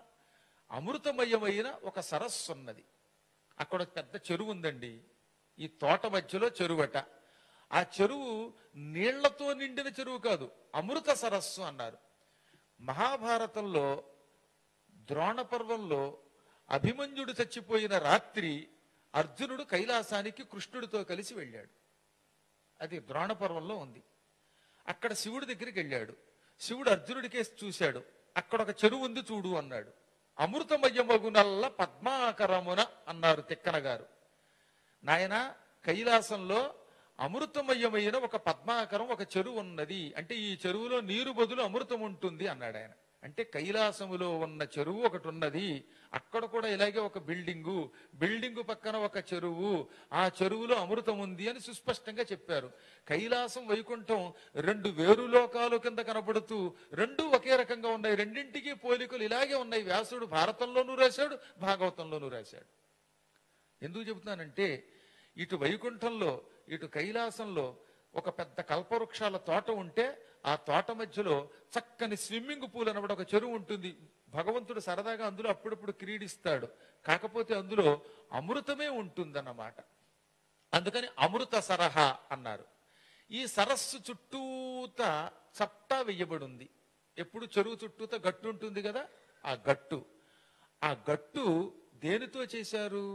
అమృతమయమైన ఒక సరస్సు ఉన్నది అక్కడ ఒక పెద్ద చెరువు ఉందండి ఈ తోట మధ్యలో చెరువట ఆ చెరువు నీళ్లతో నిండిన చెరువు కాదు అమృత సరస్సు అన్నారు మహాభారతంలో ద్రోణ పర్వంలో అభిమన్యుడు చచ్చిపోయిన రాత్రి అర్జునుడు కైలాసానికి కృష్ణుడితో కలిసి వెళ్ళాడు అది ద్రోణ పర్వంలో ఉంది అక్కడ శివుడి దగ్గరికి వెళ్ళాడు శివుడు అర్జునుడికేసి చూశాడు అక్కడ ఒక చెరువు ఉంది చూడు అన్నాడు అమృతమయమగునల్ల పద్మాకరమున అన్నారు తిక్కన గారు నాయన కైలాసంలో అమృతమయమైన ఒక పద్మాకరం ఒక చెరువు ఉన్నది అంటే ఈ చెరువులో నీరు బదులు అమృతం ఉంటుంది అన్నాడు ఆయన అంటే కైలాసములో ఉన్న చెరువు ఒకటి ఉన్నది అక్కడ కూడా ఇలాగే ఒక బిల్డింగు బిల్డింగు పక్కన ఒక చెరువు ఆ చెరువులో అమృతం ఉంది అని సుస్పష్టంగా చెప్పారు కైలాసం వైకుంఠం రెండు వేరు లోకాలు కింద కనపడుతూ రెండు ఒకే రకంగా ఉన్నాయి రెండింటికి పోలికలు ఇలాగే ఉన్నాయి వ్యాసుడు భారతంలోనూ రాశాడు భాగవతంలోనూ రాశాడు ఎందుకు చెబుతున్నానంటే ఇటు వైకుంఠంలో ఇటు కైలాసంలో ఒక పెద్ద కల్పవృక్షాల తోట ఉంటే ఆ తోట మధ్యలో చక్కని స్విమ్మింగ్ పూల్ అనబడి ఒక చెరువు ఉంటుంది భగవంతుడు సరదాగా అందులో అప్పుడప్పుడు క్రీడిస్తాడు కాకపోతే అందులో అమృతమే ఉంటుందన్నమాట అందుకని అమృత సరహ అన్నారు ఈ సరస్సు చుట్టూత చట్టా వెయ్యబడి ఉంది ఎప్పుడు చెరువు చుట్టూత గట్టు ఉంటుంది కదా ఆ గట్టు ఆ గట్టు దేనితో చేశారు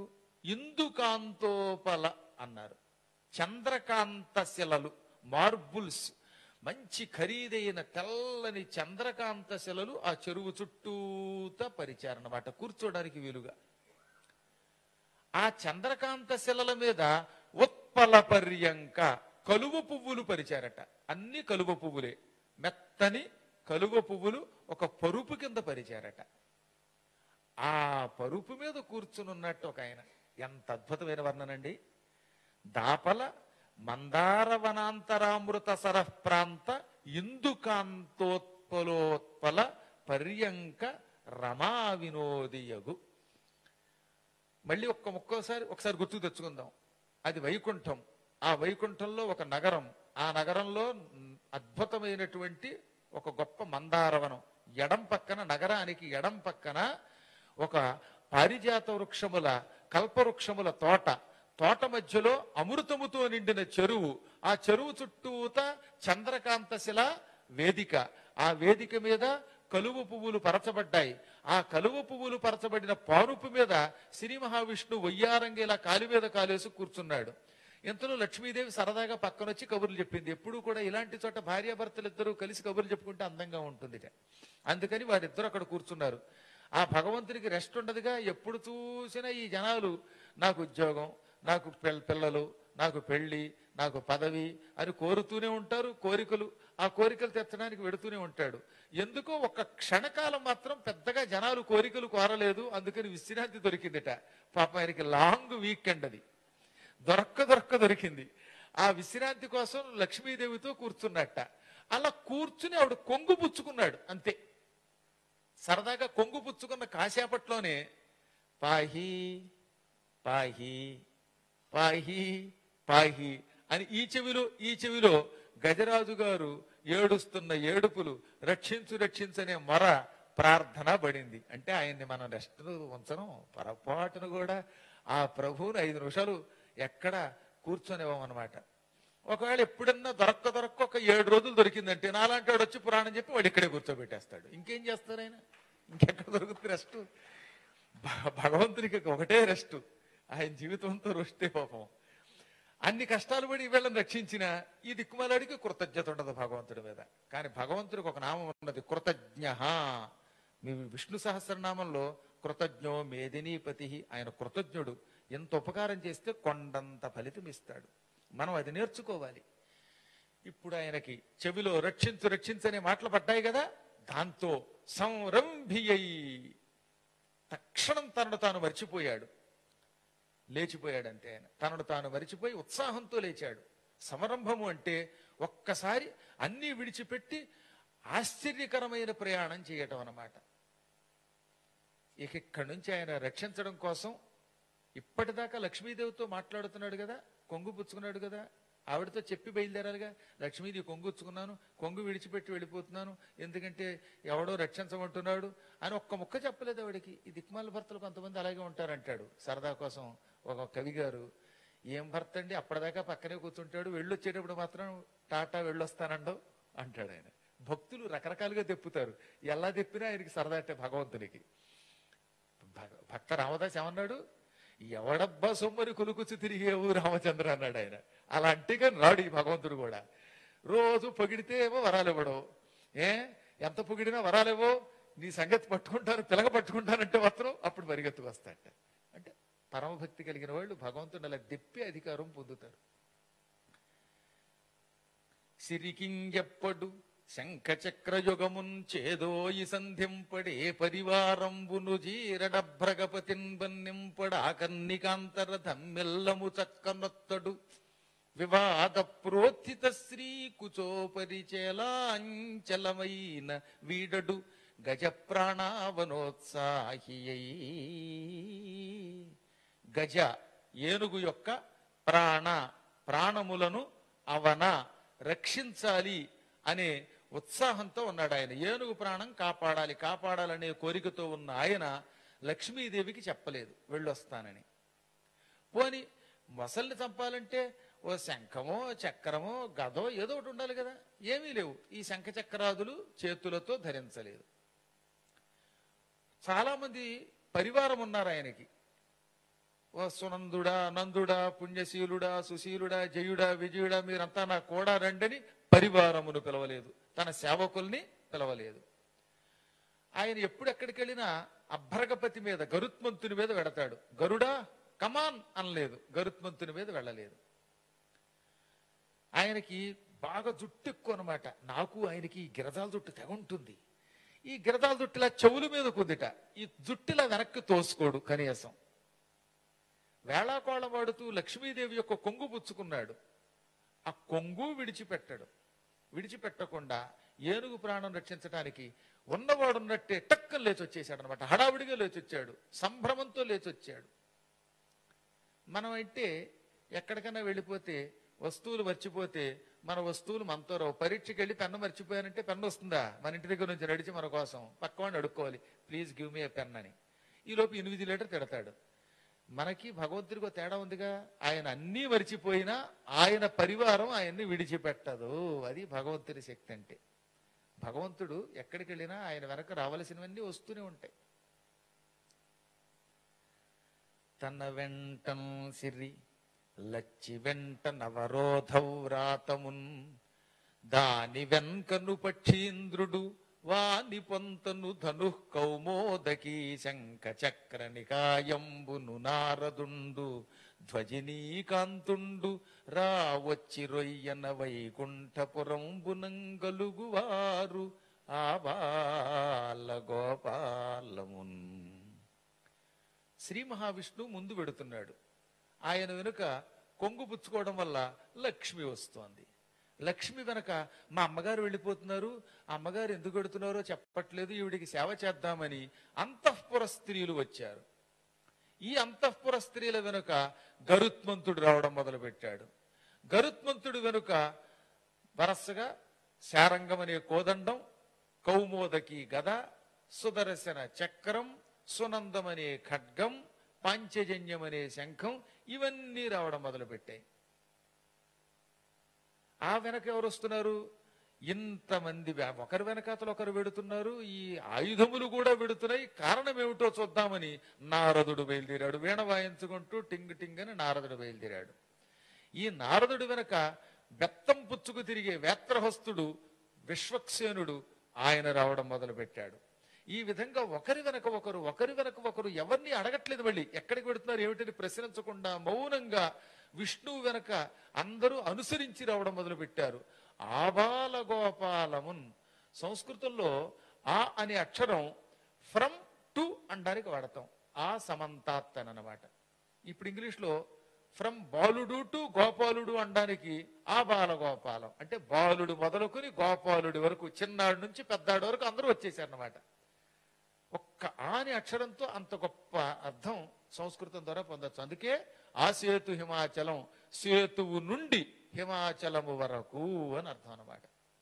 ఇందుకాంతోపల అన్నారు చంద్రకాంత శిలలు మార్బుల్స్ మంచి ఖరీదైన తెల్లని చంద్రకాంత శిలలు ఆ చెరువు చుట్టూతా పరిచారనమాట కూర్చోడానికి వీలుగా ఆ చంద్రకాంత శిలల మీద ఉత్పల పర్యంక కలువ పువ్వులు పరిచారట అన్ని కలువ పువ్వులే మెత్తని కలువ పువ్వులు ఒక పరుపు కింద పరిచారట ఆ పరుపు మీద కూర్చునున్నట్టు ఒక ఆయన ఎంత అద్భుతమైన వర్ణనండి దాపల మందార వనాంతరామృత సరః ప్రాంత ఇందుకాంతోత్పలోత్పల పర్యంక రమా వినోదియగు మళ్ళీ ఒక్క ఒక్కోసారి ఒకసారి గుర్తుకు తెచ్చుకుందాం అది వైకుంఠం ఆ వైకుంఠంలో ఒక నగరం ఆ నగరంలో అద్భుతమైనటువంటి ఒక గొప్ప మందారవనం ఎడం పక్కన నగరానికి ఎడం పక్కన ఒక పారిజాత వృక్షముల కల్పవృక్షముల తోట తోట మధ్యలో అమృతముతో నిండిన చెరువు ఆ చెరువు చుట్టూత చంద్రకాంత శిల వేదిక ఆ వేదిక మీద కలువ పువ్వులు పరచబడ్డాయి ఆ కలువ పువ్వులు పరచబడిన పానుపు మీద శ్రీ మహావిష్ణు వయ్యారంగా ఇలా కాలి మీద కాలేసి కూర్చున్నాడు ఇంతలో లక్ష్మీదేవి సరదాగా పక్కనొచ్చి కబుర్లు చెప్పింది ఎప్పుడు కూడా ఇలాంటి చోట భార్యాభర్తలు ఇద్దరు కలిసి కబుర్లు చెప్పుకుంటే అందంగా ఉంటుంది అందుకని వారిద్దరు అక్కడ కూర్చున్నారు ఆ భగవంతునికి రెస్ట్ ఉండదుగా ఎప్పుడు చూసినా ఈ జనాలు నాకు ఉద్యోగం నాకు పిల్- పిల్లలు నాకు పెళ్లి నాకు పదవి అని కోరుతూనే ఉంటారు కోరికలు ఆ కోరికలు తెచ్చడానికి వెడుతూనే ఉంటాడు ఎందుకో ఒక క్షణకాలం మాత్రం పెద్దగా జనాలు కోరికలు కోరలేదు అందుకని విశ్రాంతి దొరికిందిట పాప ఆయనకి లాంగ్ వీకెండ్ అది దొరక్క దొరక్క దొరికింది ఆ విశ్రాంతి కోసం లక్ష్మీదేవితో కూర్చున్నట్ట అలా కూర్చుని ఆవిడ కొంగు పుచ్చుకున్నాడు అంతే సరదాగా కొంగు పుచ్చుకున్న కాసేపట్లోనే పాహి పాహి పాహి పాహి అని ఈ చెవిలో ఈ చెవిలో గజరాజు గారు ఏడుస్తున్న ఏడుపులు రక్షించు రక్షించనే మొర ప్రార్థన పడింది అంటే ఆయన్ని మనం రెస్ట్ ఉంచడం పొరపాటును కూడా ఆ ప్రభువుని ఐదు నిమిషాలు ఎక్కడ కూర్చొనివ్వమన్నమాట ఒకవేళ ఎప్పుడన్నా దొరక్క దొరక్క ఒక ఏడు రోజులు దొరికిందంటే నాలాంటి వాడు వచ్చి పురాణం చెప్పి వాడు ఇక్కడే కూర్చోబెట్టేస్తాడు ఇంకేం చేస్తారు ఆయన ఇంకెక్కడ దొరుకుతుంది రెస్ట్ భ- భగవంతునికి ఒకటే రెస్ట్ ఆయన జీవితంతో రెస్టే పాపం అన్ని కష్టాలు పడి వీళ్ళని రక్షించిన ఈ దిక్కుమాలాడికి కృతజ్ఞత ఉండదు భగవంతుడి మీద కానీ భగవంతుడికి ఒక నామం ఉన్నది కృతజ్ఞ మీ విష్ణు సహస్రనామంలో కృతజ్ఞో మేదినీపతి ఆయన కృతజ్ఞుడు ఎంత ఉపకారం చేస్తే కొండంత ఫలితం ఇస్తాడు మనం అది నేర్చుకోవాలి ఇప్పుడు ఆయనకి చెవిలో రక్షించు రక్షించనే మాటలు పడ్డాయి కదా దాంతో సంరంభియై తక్షణం తనను తాను మర్చిపోయాడు లేచిపోయాడంతే ఆయన తనను తాను మరిచిపోయి ఉత్సాహంతో లేచాడు సమరంభము అంటే ఒక్కసారి అన్నీ విడిచిపెట్టి ఆశ్చర్యకరమైన ప్రయాణం చేయటం అన్నమాట ఇక ఇక్కడి నుంచి ఆయన రక్షించడం కోసం ఇప్పటిదాకా లక్ష్మీదేవితో మాట్లాడుతున్నాడు కదా కొంగు పుచ్చుకున్నాడు కదా ఆవిడతో చెప్పి బయలుదేరాలిగా లక్ష్మీది కొంగు పుచ్చుకున్నాను కొంగు విడిచిపెట్టి వెళ్ళిపోతున్నాను ఎందుకంటే ఎవడో రక్షించమంటున్నాడు అని ఒక్క ముక్క చెప్పలేదు ఆవిడకి ఈ దిక్మాల భర్తలు కొంతమంది అలాగే ఉంటారంటాడు సరదా కోసం ఒక కవి గారు ఏం భర్త అండి అప్పటిదాకా పక్కనే కూర్చుంటాడు వెళ్ళొచ్చేటప్పుడు మాత్రం టాటా వెళ్ళొస్తానండవు అంటాడు ఆయన భక్తులు రకరకాలుగా తెప్పుతారు ఎలా తెప్పినా ఆయనకి సరదా అంటే భగవంతునికి భగ- భక్త రామదాస్ ఏమన్నాడు ఎవడబ్బా సొమ్మని కొనుకొచ్చి తిరిగేవు రామచంద్ర అన్నాడు ఆయన అలా అంటే కానీ రాడు ఈ భగవంతుడు కూడా రోజు పొగిడితే ఏమో వరాలు ఇవ్వడం ఏ ఎంత పొగిడినా వరాలేవో నీ సంగతి పట్టుకుంటాను పిలగ పట్టుకుంటానంటే మాత్రం అప్పుడు పరిగెత్తుకు వస్తాట అంటే పరమభక్తి కలిగిన వాళ్ళు భగవంతుని అలా దెప్పి అధికారం పొందుతారు సిరికింజెప్పడు శంఖ చక్రయుగమున్ చేదోయి సంధింపడే పరివారంబును జీరడభ్రగపతిన్ బన్నింపడ ఆకర్ణికాంతర ధమ్మెల్లము చక్కనొత్తడు వివాద ప్రోత్థిత శ్రీ కుచోపరిచేలాంచలమైన వీడడు గజ ప్రాణావనోత్సాహియై గజ ఏనుగు యొక్క ప్రాణ ప్రాణములను అవన రక్షించాలి అనే ఉత్సాహంతో ఉన్నాడు ఆయన ఏనుగు ప్రాణం కాపాడాలి కాపాడాలనే కోరికతో ఉన్న ఆయన లక్ష్మీదేవికి చెప్పలేదు వెళ్ళొస్తానని పోని మొసల్ని చంపాలంటే ఓ శంఖమో చక్రమో గదో ఏదో ఒకటి ఉండాలి కదా ఏమీ లేవు ఈ శంఖ చక్రాదులు చేతులతో ధరించలేదు చాలా మంది పరివారం ఉన్నారు ఆయనకి ఓ సునందుడా నందుడా పుణ్యశీలుడా సుశీలుడా జయుడా విజయుడా మీరంతా నా కూడా రండని పరివారమును పిలవలేదు తన సేవకుల్ని పిలవలేదు ఆయన ఎప్పుడు ఎక్కడికి వెళ్ళినా అభ్రగపతి మీద గరుత్మంతుని మీద వెడతాడు గరుడా కమాన్ అనలేదు గరుత్మంతుని మీద వెళ్ళలేదు ఆయనకి బాగా జుట్టు ఎక్కువ అనమాట నాకు ఆయనకి ఈ గిరదాల జుట్టు తెగ ఉంటుంది ఈ గిరదాల జుట్టు ఇలా చెవుల మీద కుదిట ఈ జుట్టు ఇలా వెనక్కి తోసుకోడు కనీసం వేళాకోళం వాడుతూ లక్ష్మీదేవి యొక్క కొంగు పుచ్చుకున్నాడు ఆ కొంగు విడిచిపెట్టాడు విడిచిపెట్టకుండా ఏనుగు ప్రాణం రక్షించడానికి ఉన్నవాడున్నట్టే టక్కన లేచి వచ్చేసాడు అనమాట హడావిడిగా లేచి వచ్చాడు సంభ్రమంతో లేచి వచ్చాడు మనం అయితే ఎక్కడికైనా వెళ్ళిపోతే వస్తువులు మర్చిపోతే మన వస్తువులు మనతో రావు పరీక్షకి వెళ్ళి పెన్ను మర్చిపోయానంటే పెన్ను వస్తుందా మన ఇంటి దగ్గర నుంచి నడిచి మన కోసం పక్కవాడిని అడుక్కోవాలి please give me a pen అని ఈలోపు ఇన్విజిలేటర్ తిడతాడు మనకి భగవంతుడికి ఒక తేడా ఉందిగా ఆయన అన్నీ మరిచిపోయినా ఆయన పరివారం ఆయన్ని విడిచిపెట్టదు అది భగవంతుడి శక్తి అంటే భగవంతుడు ఎక్కడికి వెళ్ళినా ఆయన వెనక రావలసినవన్నీ వస్తూనే ఉంటాయి తన వెంటం సిరి లచ్చి వెంట నవరోధౌరాతమున్ దాని వెంకను పక్షీంద్రుడు వాని పొంతను ధను కౌమోదకీ శంఖ చక్ర నికాయంబును నారదుండు ధ్వజినీకాంతుండు రా వచ్చి రొయ్యన వైకుంఠపురంబునంగలుగువారు ఆ బాల గోపాలమున్ శ్రీ మహావిష్ణువు ముందు పెడుతున్నాడు ఆయన వెనుక కొంగు పుచ్చుకోవడం వల్ల లక్ష్మి వస్తోంది లక్ష్మి వెనక మా అమ్మగారు వెళ్ళిపోతున్నారు ఆ అమ్మగారు ఎందుకు పెడుతున్నారో చెప్పట్లేదు ఈవిడికి సేవ చేద్దామని అంతఃపుర స్త్రీలు వచ్చారు ఈ అంతఃపుర స్త్రీల వెనుక గరుత్మంతుడు రావడం మొదలుపెట్టాడు గరుత్మంతుడు వెనుక వరసగా శారంగం అనే కోదండం కౌమోదకి గద సుదర్శన చక్రం సునందం అనే ఖడ్గం పాంచజన్యం అనే శంఖం ఇవన్నీ రావడం మొదలుపెట్టాయి ఆ వెనక ఎవరు వస్తున్నారు ఇంతమంది వే- ఒకరి వెనకాతలు ఒకరు వెడుతున్నారు ఈ ఆయుధములు కూడా వెడుతున్నాయి కారణం ఏమిటో చూద్దామని నారదుడు బయలుదేరాడు వీణ వాయించుకుంటూ టింగ్ టింగ్ అని నారదుడు బయలుదేరాడు ఈ నారదుడు వెనక బెత్తం పుచ్చుకు తిరిగే వేత్రహస్తుడు విశ్వక్సేనుడు ఆయన రావడం మొదలు పెట్టాడు ఈ విధంగా ఒకరి వెనక ఒకరు ఒకరి వెనక ఒకరు ఎవరిని అడగట్లేదు మళ్ళీ ఎక్కడికి పెడుతున్నారు ఏమిటని ప్రశ్నించకుండా మౌనంగా విష్ణువు వెనక అందరూ అనుసరించి రావడం మొదలు పెట్టారు ఆబాల గోపాలమున్ సంస్కృతంలో ఆ అనే అక్షరం ఫ్రమ్ టు అనడానికి వాడతాం ఆ సమంతాత్ అని అన్నమాట ఇప్పుడు ఇంగ్లీష్ లో ఫ్రమ్ బాలుడు టు గోపాలుడు అనడానికి ఆ బాల గోపాలం అంటే బాలుడు మొదలుకొని గోపాలుడి వరకు చిన్నాడు నుంచి పెద్దాడు వరకు అందరూ వచ్చేసారన్నమాట ఒక్క ఆని అక్షరంతో అంత గొప్ప అర్థం సంస్కృతం ద్వారా పొందొచ్చు అందుకే ఆ సేతు హిమాచలం సేతువు నుండి హిమాచలము వరకు అని అర్థం అన్నమాట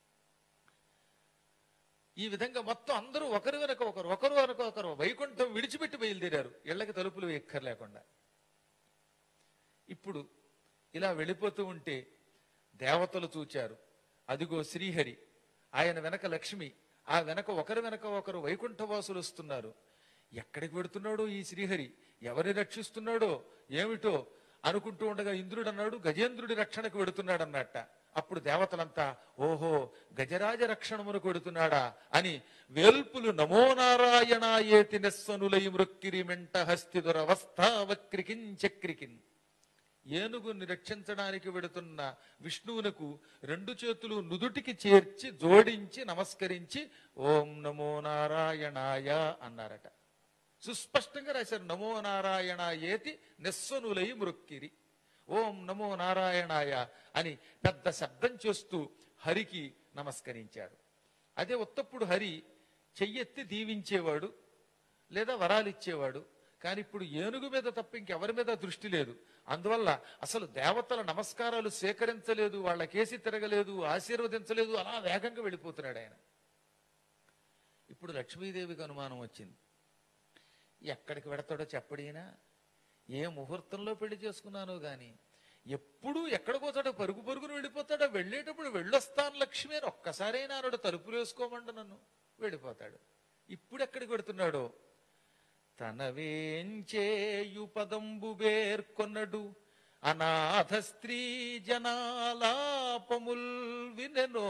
ఈ విధంగా మొత్తం అందరూ ఒకరి వెనక ఒకరు ఒకరు వెనక ఒకరు వైకుంఠం విడిచిపెట్టి బయలుదేరారు ఇళ్ళకి తలుపులు ఎక్కర్లేకుండా ఇప్పుడు ఇలా వెళ్ళిపోతూ ఉంటే దేవతలు చూచారు అదిగో శ్రీహరి ఆయన వెనక లక్ష్మి ఆ వెనక ఒకరి వెనక ఒకరు వైకుంఠవాసులు వస్తున్నారు ఎక్కడికి పెడుతున్నాడో ఈ శ్రీహరి ఎవరిని రక్షిస్తున్నాడో ఏమిటో అనుకుంటూ ఉండగా ఇంద్రుడు అన్నాడు గజేంద్రుడి రక్షణకు వెడుతున్నాడు అన్నట్ట అప్పుడు దేవతలంతా ఓహో గజరాజ రక్షణమునకు వెడుతున్నాడా అని వేల్పులు నమో నారాయణాయేతి నెస్సనులై మృక్కిరి మెంట హస్తి దురవస్థావక్రికిన్ చక్రికిన్ ఏనుగుని రక్షించడానికి వెడుతున్న విష్ణువునకు రెండు చేతులు నుదుటికి చేర్చి జోడించి నమస్కరించి ఓం నమో నారాయణాయ అన్నారట సుస్పష్టంగా రాశారు నమో నారాయణ ఏతి నెస్సనులై మృక్కిరి ఓం నమో నారాయణాయ అని పెద్ద శబ్దం చేస్తూ హరికి నమస్కరించారు అదే ఉత్తప్పుడు హరి చెయ్యెత్తి దీవించేవాడు లేదా వరాలు ఇచ్చేవాడు కానీ ఇప్పుడు ఏనుగు మీద తప్ప ఇంకెవరి మీద దృష్టి లేదు అందువల్ల అసలు దేవతల నమస్కారాలు స్వీకరించలేదు వాళ్ళ కేసి తిరగలేదు ఆశీర్వదించలేదు అలా వేగంగా వెళ్ళిపోతున్నాడు ఆయన ఇప్పుడు లక్ష్మీదేవికి అనుమానం వచ్చింది ఎక్కడికి వెడతాడో చెప్పడీనా ఏ ముహూర్తంలో పెళ్లి చేసుకున్నానో గాని ఎప్పుడు ఎక్కడికో చోట పరుగు పరుగును వెళ్ళిపోతాడో వెళ్ళేటప్పుడు వెళ్ళొస్తాను లక్ష్మి అని ఒక్కసారైనా నాడు తలుపులు వేసుకోమంట నన్ను వెళ్ళిపోతాడు ఇప్పుడు ఎక్కడికి పెడుతున్నాడో తన వేంచేయు పదంబు వేర్కొన్నడు అనాథ స్త్రీ జనాలాపముల్ వినెనో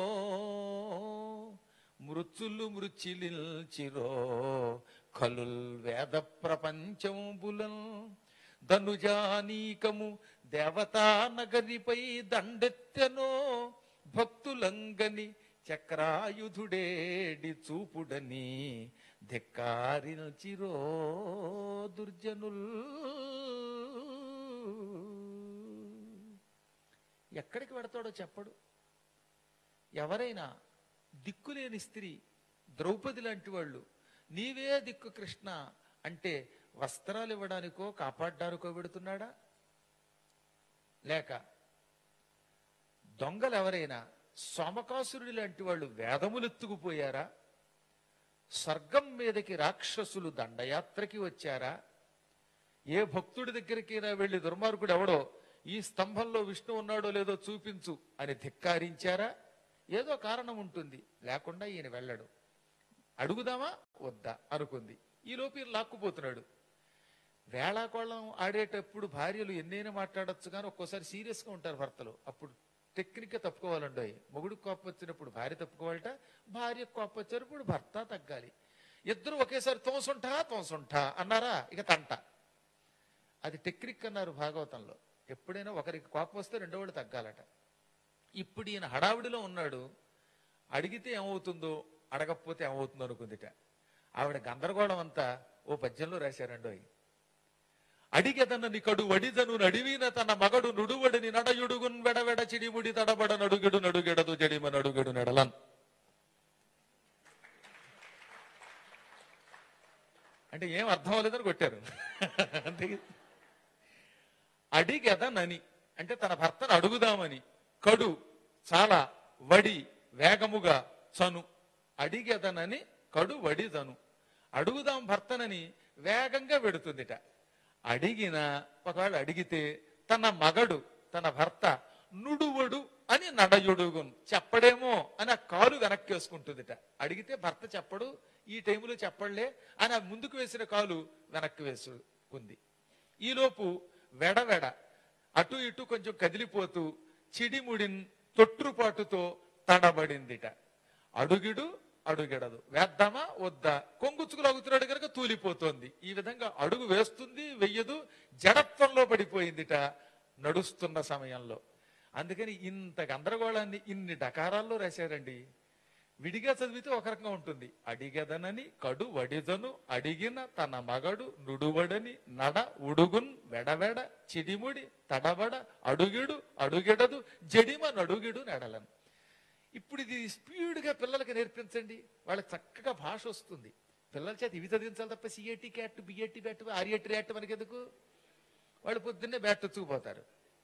మృత్యులు మృచిలిల్చిరో కలుల్ వేద ప్రపంచంబులం ధనుజానీకము దేవతా నగరిపై దండెత్తెనో భక్తులంగని చక్రాయుధుడేడి చూపుడని ధిక్కారిల్చిరో దుర్జనుల్ ఎక్కడికి పెడతాడో చెప్పడు ఎవరైనా దిక్కులేని స్త్రీ ద్రౌపది లాంటి వాళ్ళు నీవే దిక్కు కృష్ణ అంటే వస్త్రాలు ఇవ్వడానికో కాపాడడానికో పెడుతున్నాడా లేక దొంగలు ఎవరైనా సోమకాసురుడి లాంటి వాళ్ళు వేదములెత్తుకుపోయారా స్వర్గం మీదకి రాక్షసులు దండయాత్రకి వచ్చారా ఏ భక్తుడి దగ్గరికైనా వెళ్లి దుర్మార్గుడు ఎవడో ఈ స్తంభంలో విష్ణు ఉన్నాడో లేదో చూపించు అని ధిక్కారించారా ఏదో కారణం ఉంటుంది లేకుండా ఈయన వెళ్ళడు అడుగుదామా వద్దా అనుకుంది ఈ లోపు ఈయన లాక్కుపోతున్నాడు వేళాకోళం ఆడేటప్పుడు భార్యలు ఎన్నైనా మాట్లాడొచ్చు కానీ ఒక్కోసారి సీరియస్ గా ఉంటారు భర్తలు అప్పుడు టెక్నిక్ గా తప్పుకోవాలండి మొగుడు కోపం వచ్చినప్పుడు భార్య తప్పుకోవాలట భార్య కోపం వచ్చినప్పుడు భర్త తగ్గాలి ఇద్దరు ఒకేసారి తోసుంటా తోసుంటా అన్నారా ఇక తంట అది టెక్నిక్ అన్నారు భాగవతంలో ఎప్పుడైనా ఒకరికి కోపం వస్తే రెండో వాళ్ళు తగ్గాలట ఇప్పుడు ఈయన హడావిడిలో ఉన్నాడు అడిగితే ఏమవుతుందో అడగకపోతే ఏమవుతుందో అనుకుందిట ఆవిడ గందరగోళం అంతా ఓ పద్యంలో రాశారండోయ్ అడిగెదనని కడు వడిదను నడివిన తన మగడు నుడువడిని నడయుడుగున్ వెడవెడ చిడిముడి తడబడ నడుగెడు నడుగెడదు జడిమ నడుగెడు నెడలన్ అంటే ఏం అర్థం అవ్వలేదని కొట్టారు అంతే అడిగెదనని అంటే తన భర్తను అడుగుదామని కడు చాలా వడి వేగముగా చను అడిగెదనని కడు వడిదను అడుగుదాం భర్తనని వేగంగా వెడుతుందిట అడిగిన ఒకవేళ అడిగితే తన మగడు తన భర్త నుడువడు అని నడయుడుగున్ చెప్పడేమో అని ఆ కాలు వెనక్కి వేసుకుంటుందిట అడిగితే భర్త చెప్పడు ఈ టైంలో చెప్పడలే అని ఆ ముందుకు వేసిన కాలు వెనక్కి వేసుకుంది ఈలోపు వెడవెడ అటు ఇటు కొంచెం కదిలిపోతూ చిడిముడిన్ తొట్టుపాటుతో తడబడిందిట అడుగిడు అడుగెడదు వేద్దామా వద్దా కొంగుచ్చుకులు అగుతున్నాడు కనుక తూలిపోతోంది ఈ విధంగా అడుగు వేస్తుంది వెయ్యదు జడత్వంలో పడిపోయిందిట నడుస్తున్న సమయంలో అందుకని ఇంత గందరగోళాన్ని ఇన్ని డకారాల్లో రాశారండి విడిగా చదివితే ఒక రకంగా ఉంటుంది అడిగదనని కడు వడిదను అడిగిన తన మగడు నుడువడని నడ ఉడుగున్ వెడవెడ చిడిముడి తడబడ అడుగిడు అడుగెడదు జడిమ నడుగిడు నెడలను ఇప్పుడు ఇది స్పీడ్గా పిల్లలకి నేర్పించండి వాళ్ళకి చక్కగా భాష వస్తుంది పిల్లల చేత ఇవి చదివించాలి తప్ప C A T cat B A T bat R A T rat మనకి ఎందుకు వాళ్ళు పొద్దున్నే బ్యాట్ తెచ్చుకుపోతారు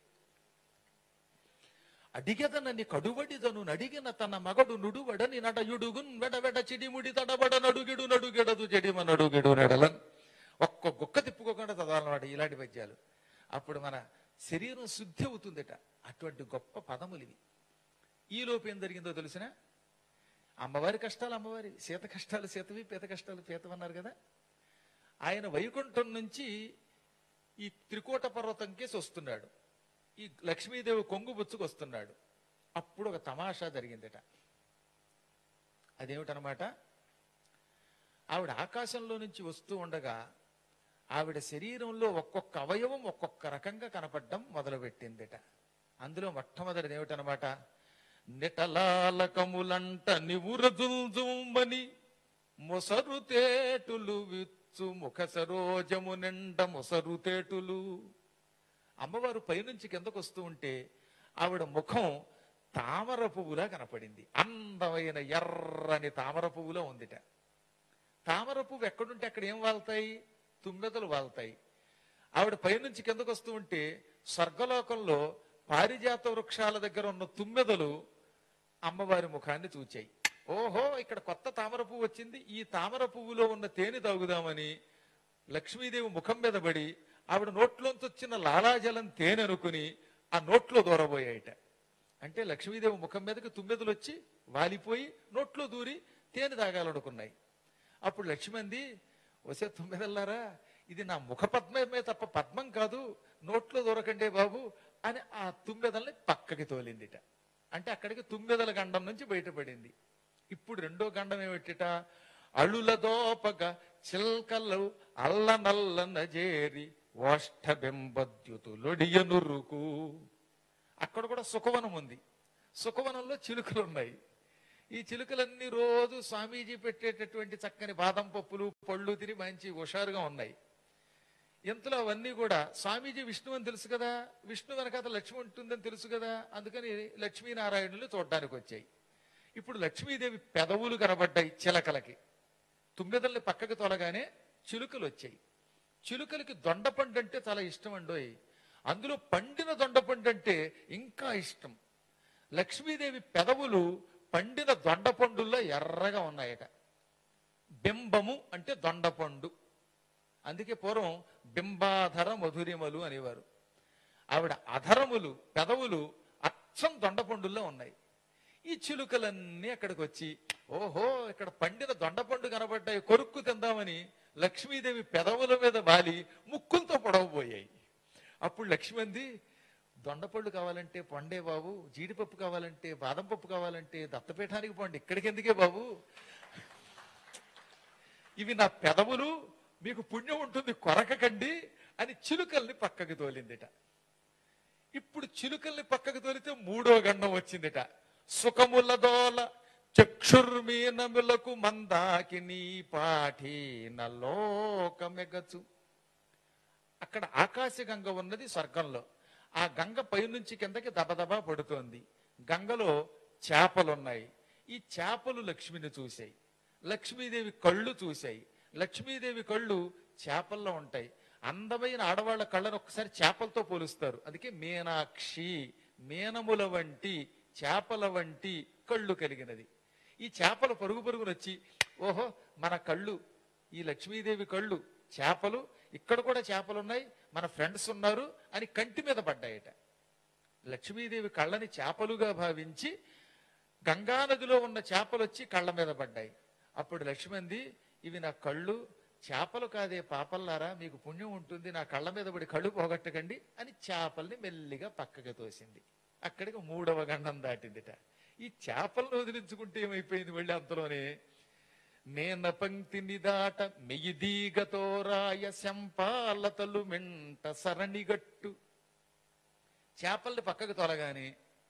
అడిగదనని కడువడిదను నడిగిన తన మగడు నుడువడని నడయుడుగున్ వెడవెడ చిడిముడి తడబడ నడుగిడు నడుగెడదు జడిమ నడుగెడు నెడలన్ ఒక్క గుక్క తిప్పుకోకుండా చదవాలన్నమాట ఇలాంటి పద్యాలు అప్పుడు మన శరీరం శుద్ధి అవుతుందట అటువంటి గొప్ప పదములు ఇవి ఈ లోపు ఏం జరిగిందో తెలిసిన అమ్మవారి కష్టాలు అమ్మవారి సీత కష్టాలు సీతవి పీత కష్టాలు పీతవన్నారు కదా ఆయన వైకుంఠం నుంచి ఈ త్రికోట పర్వతం కేసి వస్తున్నాడు ఈ లక్ష్మీదేవి కొంగు బుచ్చుకు వస్తున్నాడు అప్పుడు ఒక తమాషా జరిగిందట అదేమిటనమాట ఆవిడ ఆకాశంలో నుంచి వస్తూ ఉండగా ఆవిడ శరీరంలో ఒక్కొక్క అవయవం ఒక్కొక్క రకంగా కనపడడం మొదలుపెట్టిందిట అందులో మొట్టమొదటిది ఏమిటనమాట నిటలాలకములంట నివురజుంజుమని మొసరు తేటులు విచ్చు ముఖ సరోజము నిండ మొసరు తేటులు అమ్మవారు పైనుంచి కిందకు వస్తూ ఉంటే ఆవిడ ముఖం తామర పువ్వులా కనపడింది అందమైన ఎర్రని తామర పువ్వులో ఉందిట తామర పువ్వు ఎక్కడుంటే అక్కడ ఏం వాళ్తాయి తుమ్మెదలు వాళ్తాయి ఆవిడ పైనుంచి కిందకు వస్తూ ఉంటే స్వర్గలోకంలో పారిజాత వృక్షాల దగ్గర ఉన్న తుమ్మెదలు అమ్మవారి ముఖాన్ని చూచాయి ఓహో ఇక్కడ కొత్త తామర పువ్వు వచ్చింది ఈ తామర పువ్వులో ఉన్న తేనె తాగుదామని లక్ష్మీదేవి ముఖం మీద పడి ఆవిడ నోట్లోంచి వచ్చిన లాలాజలం తేనె అనుకుని ఆ నోట్లో దూరబోయాయిట అంటే లక్ష్మీదేవి ముఖం మీదకి తుమ్మెదలు వచ్చి వాలిపోయి నోట్లో దూరి తేనె తాగాలనుకున్నాయి అప్పుడు లక్ష్మి అంది వసే తుమ్మెదల్లారా ఇది నా ముఖ పద్మమే తప్ప పద్మం కాదు నోట్లో దొరకండే బాబు అని ఆ తుమ్మెదల్ని పక్కకి తోలిందిట అంటే అక్కడికి తుమ్మెదల గండం నుంచి బయటపడింది ఇప్పుడు రెండో గండం ఏమిటిట అళుల దోపగ చిల్కలు అల్ల నల్లన జేరి ఓష్ఠ బింబద్యుతులొడియనురుకు అక్కడ కూడా సుఖవనం ఉంది సుఖవనంలో చిలుకలు ఉన్నాయి ఈ చిలుకలన్నీ రోజు స్వామీజీ పెట్టేటటువంటి చక్కని బాదం పప్పులు పళ్ళు తిని మంచి హుషారుగా ఉన్నాయి ఇంతలో అవన్నీ కూడా స్వామీజీ విష్ణు అని తెలుసు కదా విష్ణు వెనకాత లక్ష్మి ఉంటుందని తెలుసు కదా అందుకని లక్ష్మీనారాయణులు చూడడానికి వచ్చాయి ఇప్పుడు లక్ష్మీదేవి పెదవులు కనబడ్డాయి చిలకలకి తుమ్మెదల్ని పక్కకి తొలగానే చిలుకలు వచ్చాయి చిలుకలకి దొండపండు అంటే చాలా ఇష్టం అండోయ్ అందులో పండిన దొండపండు అంటే ఇంకా ఇష్టం లక్ష్మీదేవి పెదవులు పండిన దొండపండుల్లో ఎర్రగా ఉన్నాయట బింబము అంటే దొండపండు అందుకే పూర్వం బింబాధర మధురిమలు అనేవారు ఆవిడ అధరములు పెదవులు అచ్చం దొండపండుల్లో ఉన్నాయి ఈ చిలుకలన్నీ అక్కడికి వచ్చి ఓహో ఇక్కడ పండిన దొండపండు కనబడ్డాయి కొరుక్కు తిందామని లక్ష్మీదేవి పెదవుల మీద వాలి ముక్కులతో పొడవబోయాయి అప్పుడు లక్ష్మంది దొండపళ్ళు కావాలంటే పండే బాబు జీడిపప్పు కావాలంటే బాదం పప్పు కావాలంటే దత్తపీఠానికి పండి ఇక్కడికి ఎందుకే బాబు ఇవి నా పెదవులు మీకు పుణ్యం ఉంటుంది కొరకకండి అని చిలుకల్ని పక్కకి తోలిందిట ఇప్పుడు చిలుకల్ని పక్కకు తోలితే మూడో గండం వచ్చిందిట సుఖముల దోల చక్షుర్మీనములకు మందాకిని పాఠి నలోకమెగచు అక్కడ ఆకాశ గంగ ఉన్నది స్వర్గంలో ఆ గంగ పైనుంచి కిందకి దబదబా పడుతోంది గంగలో చేపలున్నాయి ఈ చేపలు లక్ష్మిని చూశాయి లక్ష్మీదేవి కళ్ళు చూశాయి లక్ష్మీదేవి కళ్ళు చేపల్లో ఉంటాయి అందమైన ఆడవాళ్ళ కళ్ళను ఒకసారి చేపలతో పోలుస్తారు అందుకే మీనాక్షి మీనముల వంటి చేపల వంటి కళ్ళు కలిగినది ఈ చేపలు పరుగు పరుగున వచ్చి ఓహో మన కళ్ళు ఈ లక్ష్మీదేవి కళ్ళు చేపలు ఇక్కడ కూడా చేపలు ఉన్నాయి మన ఫ్రెండ్స్ ఉన్నారు అని కంటి మీద పడ్డాయట లక్ష్మీదేవి కళ్ళని చేపలుగా భావించి గంగానదిలో ఉన్న చేపలు వచ్చి కళ్ళ మీద పడ్డాయి అప్పుడు లక్ష్మంది ఇవి నా కళ్ళు చేపలు కాదే పాపల్లారా మీకు పుణ్యం ఉంటుంది నా కళ్ళ మీద పడి కళ్ళు పోగొట్టకండి అని చేపల్ని మెల్లిగా పక్కకి తోసింది అక్కడికి మూడవ గండం దాటిందిట ఈ చేపలను వదిలించుకుంటే ఏమైపోయింది మళ్ళీ అంతలోనే నేన పంక్తిని దాట మెయిదీగతో రాయ శంపాలతలు మెంట సరణిగట్టు చేపల్ని పక్కకు తొలగానే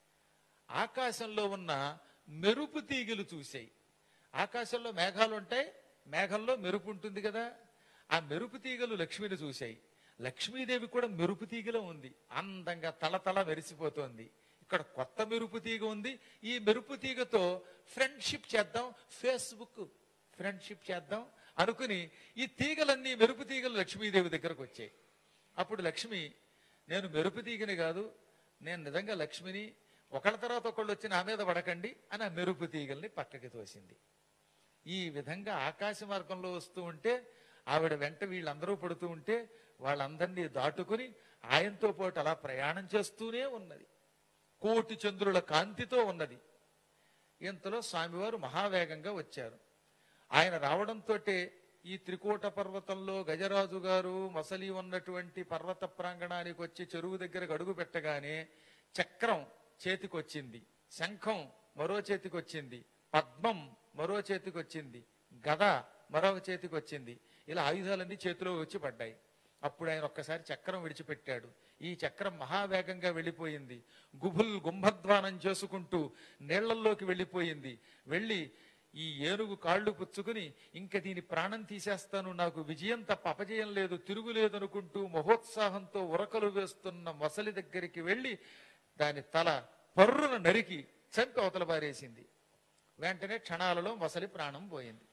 ఆకాశంలో ఉన్న మెరుపు తీగలు చూసాయి ఆకాశంలో మేఘాలు ఉంటాయి మేఘంలో మెరుపు ఉంటుంది కదా ఆ మెరుపు తీగలు లక్ష్మిని చూశాయి లక్ష్మీదేవి కూడా మెరుపు తీగలో ఉంది అందంగా తలతల మెరిసిపోతోంది ఇక్కడ కొత్త మెరుపు తీగ ఉంది ఈ మెరుపు తీగతో ఫ్రెండ్షిప్ చేద్దాం ఫేస్బుక్ ఫ్రెండ్షిప్ చేద్దాం అనుకుని ఈ తీగలన్నీ మెరుపు తీగలు లక్ష్మీదేవి దగ్గరకు వచ్చాయి అప్పుడు లక్ష్మి నేను మెరుపు తీగని కాదు నేను నిజంగా లక్ష్మిని ఒకళ్ళ తర్వాత ఒకళ్ళు వచ్చి నా మీద పడకండి అని ఆ మెరుపు తీగల్ని పక్కకి తోసింది ఈ విధంగా ఆకాశ మార్గంలో వస్తూ ఉంటే ఆవిడ వెంట వీళ్ళందరూ పడుతూ ఉంటే వాళ్ళందరినీ దాటుకుని ఆయనతో పాటు అలా ప్రయాణం చేస్తూనే ఉన్నది కోటి చంద్రుల కాంతితో ఉన్నది ఇంతలో స్వామివారు మహావేగంగా వచ్చారు ఆయన రావడంతో ఈ త్రికూట పర్వతంలో గజరాజు గారు మసలి ఉన్నటువంటి పర్వత ప్రాంగణానికి వచ్చి చెరువు దగ్గరకు అడుగు పెట్టగానే చక్రం చేతికొచ్చింది శంఖం మరో చేతికొచ్చింది పద్మం మరో చేతికొచ్చింది గద మరొక చేతికొచ్చింది ఇలా ఆయుధాలన్నీ చేతిలో వచ్చి పడ్డాయి అప్పుడు ఆయన ఒక్కసారి చక్రం విడిచిపెట్టాడు ఈ చక్రం మహావేగంగా వెళ్ళిపోయింది గుబుల్ గుంభధ్వానం చేసుకుంటూ నీళ్లల్లోకి వెళ్ళిపోయింది వెళ్ళి ఈ ఏనుగు కాళ్ళు పుచ్చుకుని ఇంక దీని ప్రాణం తీసేస్తాను నాకు విజయం తప్ప అపజయం లేదు తిరుగులేదు అనుకుంటూ మహోత్సాహంతో ఉరకలు వేస్తున్న మొసలి దగ్గరికి వెళ్ళి దాని తల పర్రున నరికి చంపి అవతల పారేసింది వెంటనే క్షణాలలో మొసలి ప్రాణం పోయింది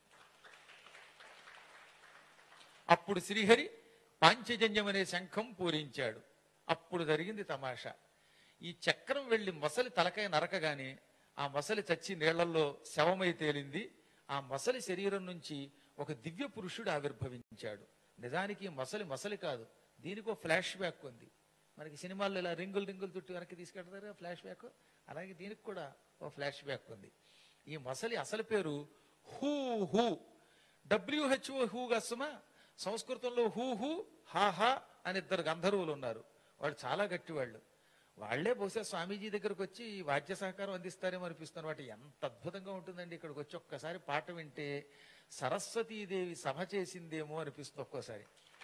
అప్పుడు శ్రీహరి పాంచజన్యం అనే శంఖం పూరించాడు అప్పుడు జరిగింది తమాషా ఈ చక్రం వెళ్లి మొసలి తలకాయ నరకగానే ఆ మొసలి చచ్చి నీళ్లలో శవమై తేలింది ఆ మొసలి శరీరం నుంచి ఒక దివ్య పురుషుడు ఆవిర్భవించాడు నిజానికి ఈ మొసలి మొసలి కాదు దీనికి ఒక ఫ్లాష్ బ్యాక్ ఉంది మనకి సినిమాల్లో ఇలా రింగులు రింగులు చుట్టూ వెనక్కి తీసుకెడతారు ఫ్లాష్ బ్యాక్ అలాగే దీనికి కూడా ఒక ఫ్లాష్ బ్యాక్ ఉంది ఈ మొసలి అసలు పేరు హూ హూ డబ్ల్యూహెచ్ఓ హూ గస్సుమా సంస్కృతంలో హూ హూ హా హా అని ఇద్దరు గంధర్వులు ఉన్నారు వాళ్ళు చాలా గట్టి వాళ్ళు వాళ్లే బహుశా స్వామీజీ దగ్గరకు వచ్చి ఈ వాద్య సహకారం అందిస్తారేమో అనిపిస్తున్నారు వాటి ఎంత అద్భుతంగా ఉంటుందండి ఇక్కడికి వచ్చి ఒక్కసారి పాట వింటే సరస్వతీదేవి సభ చేసిందేమో అనిపిస్తుంది ఒక్కోసారి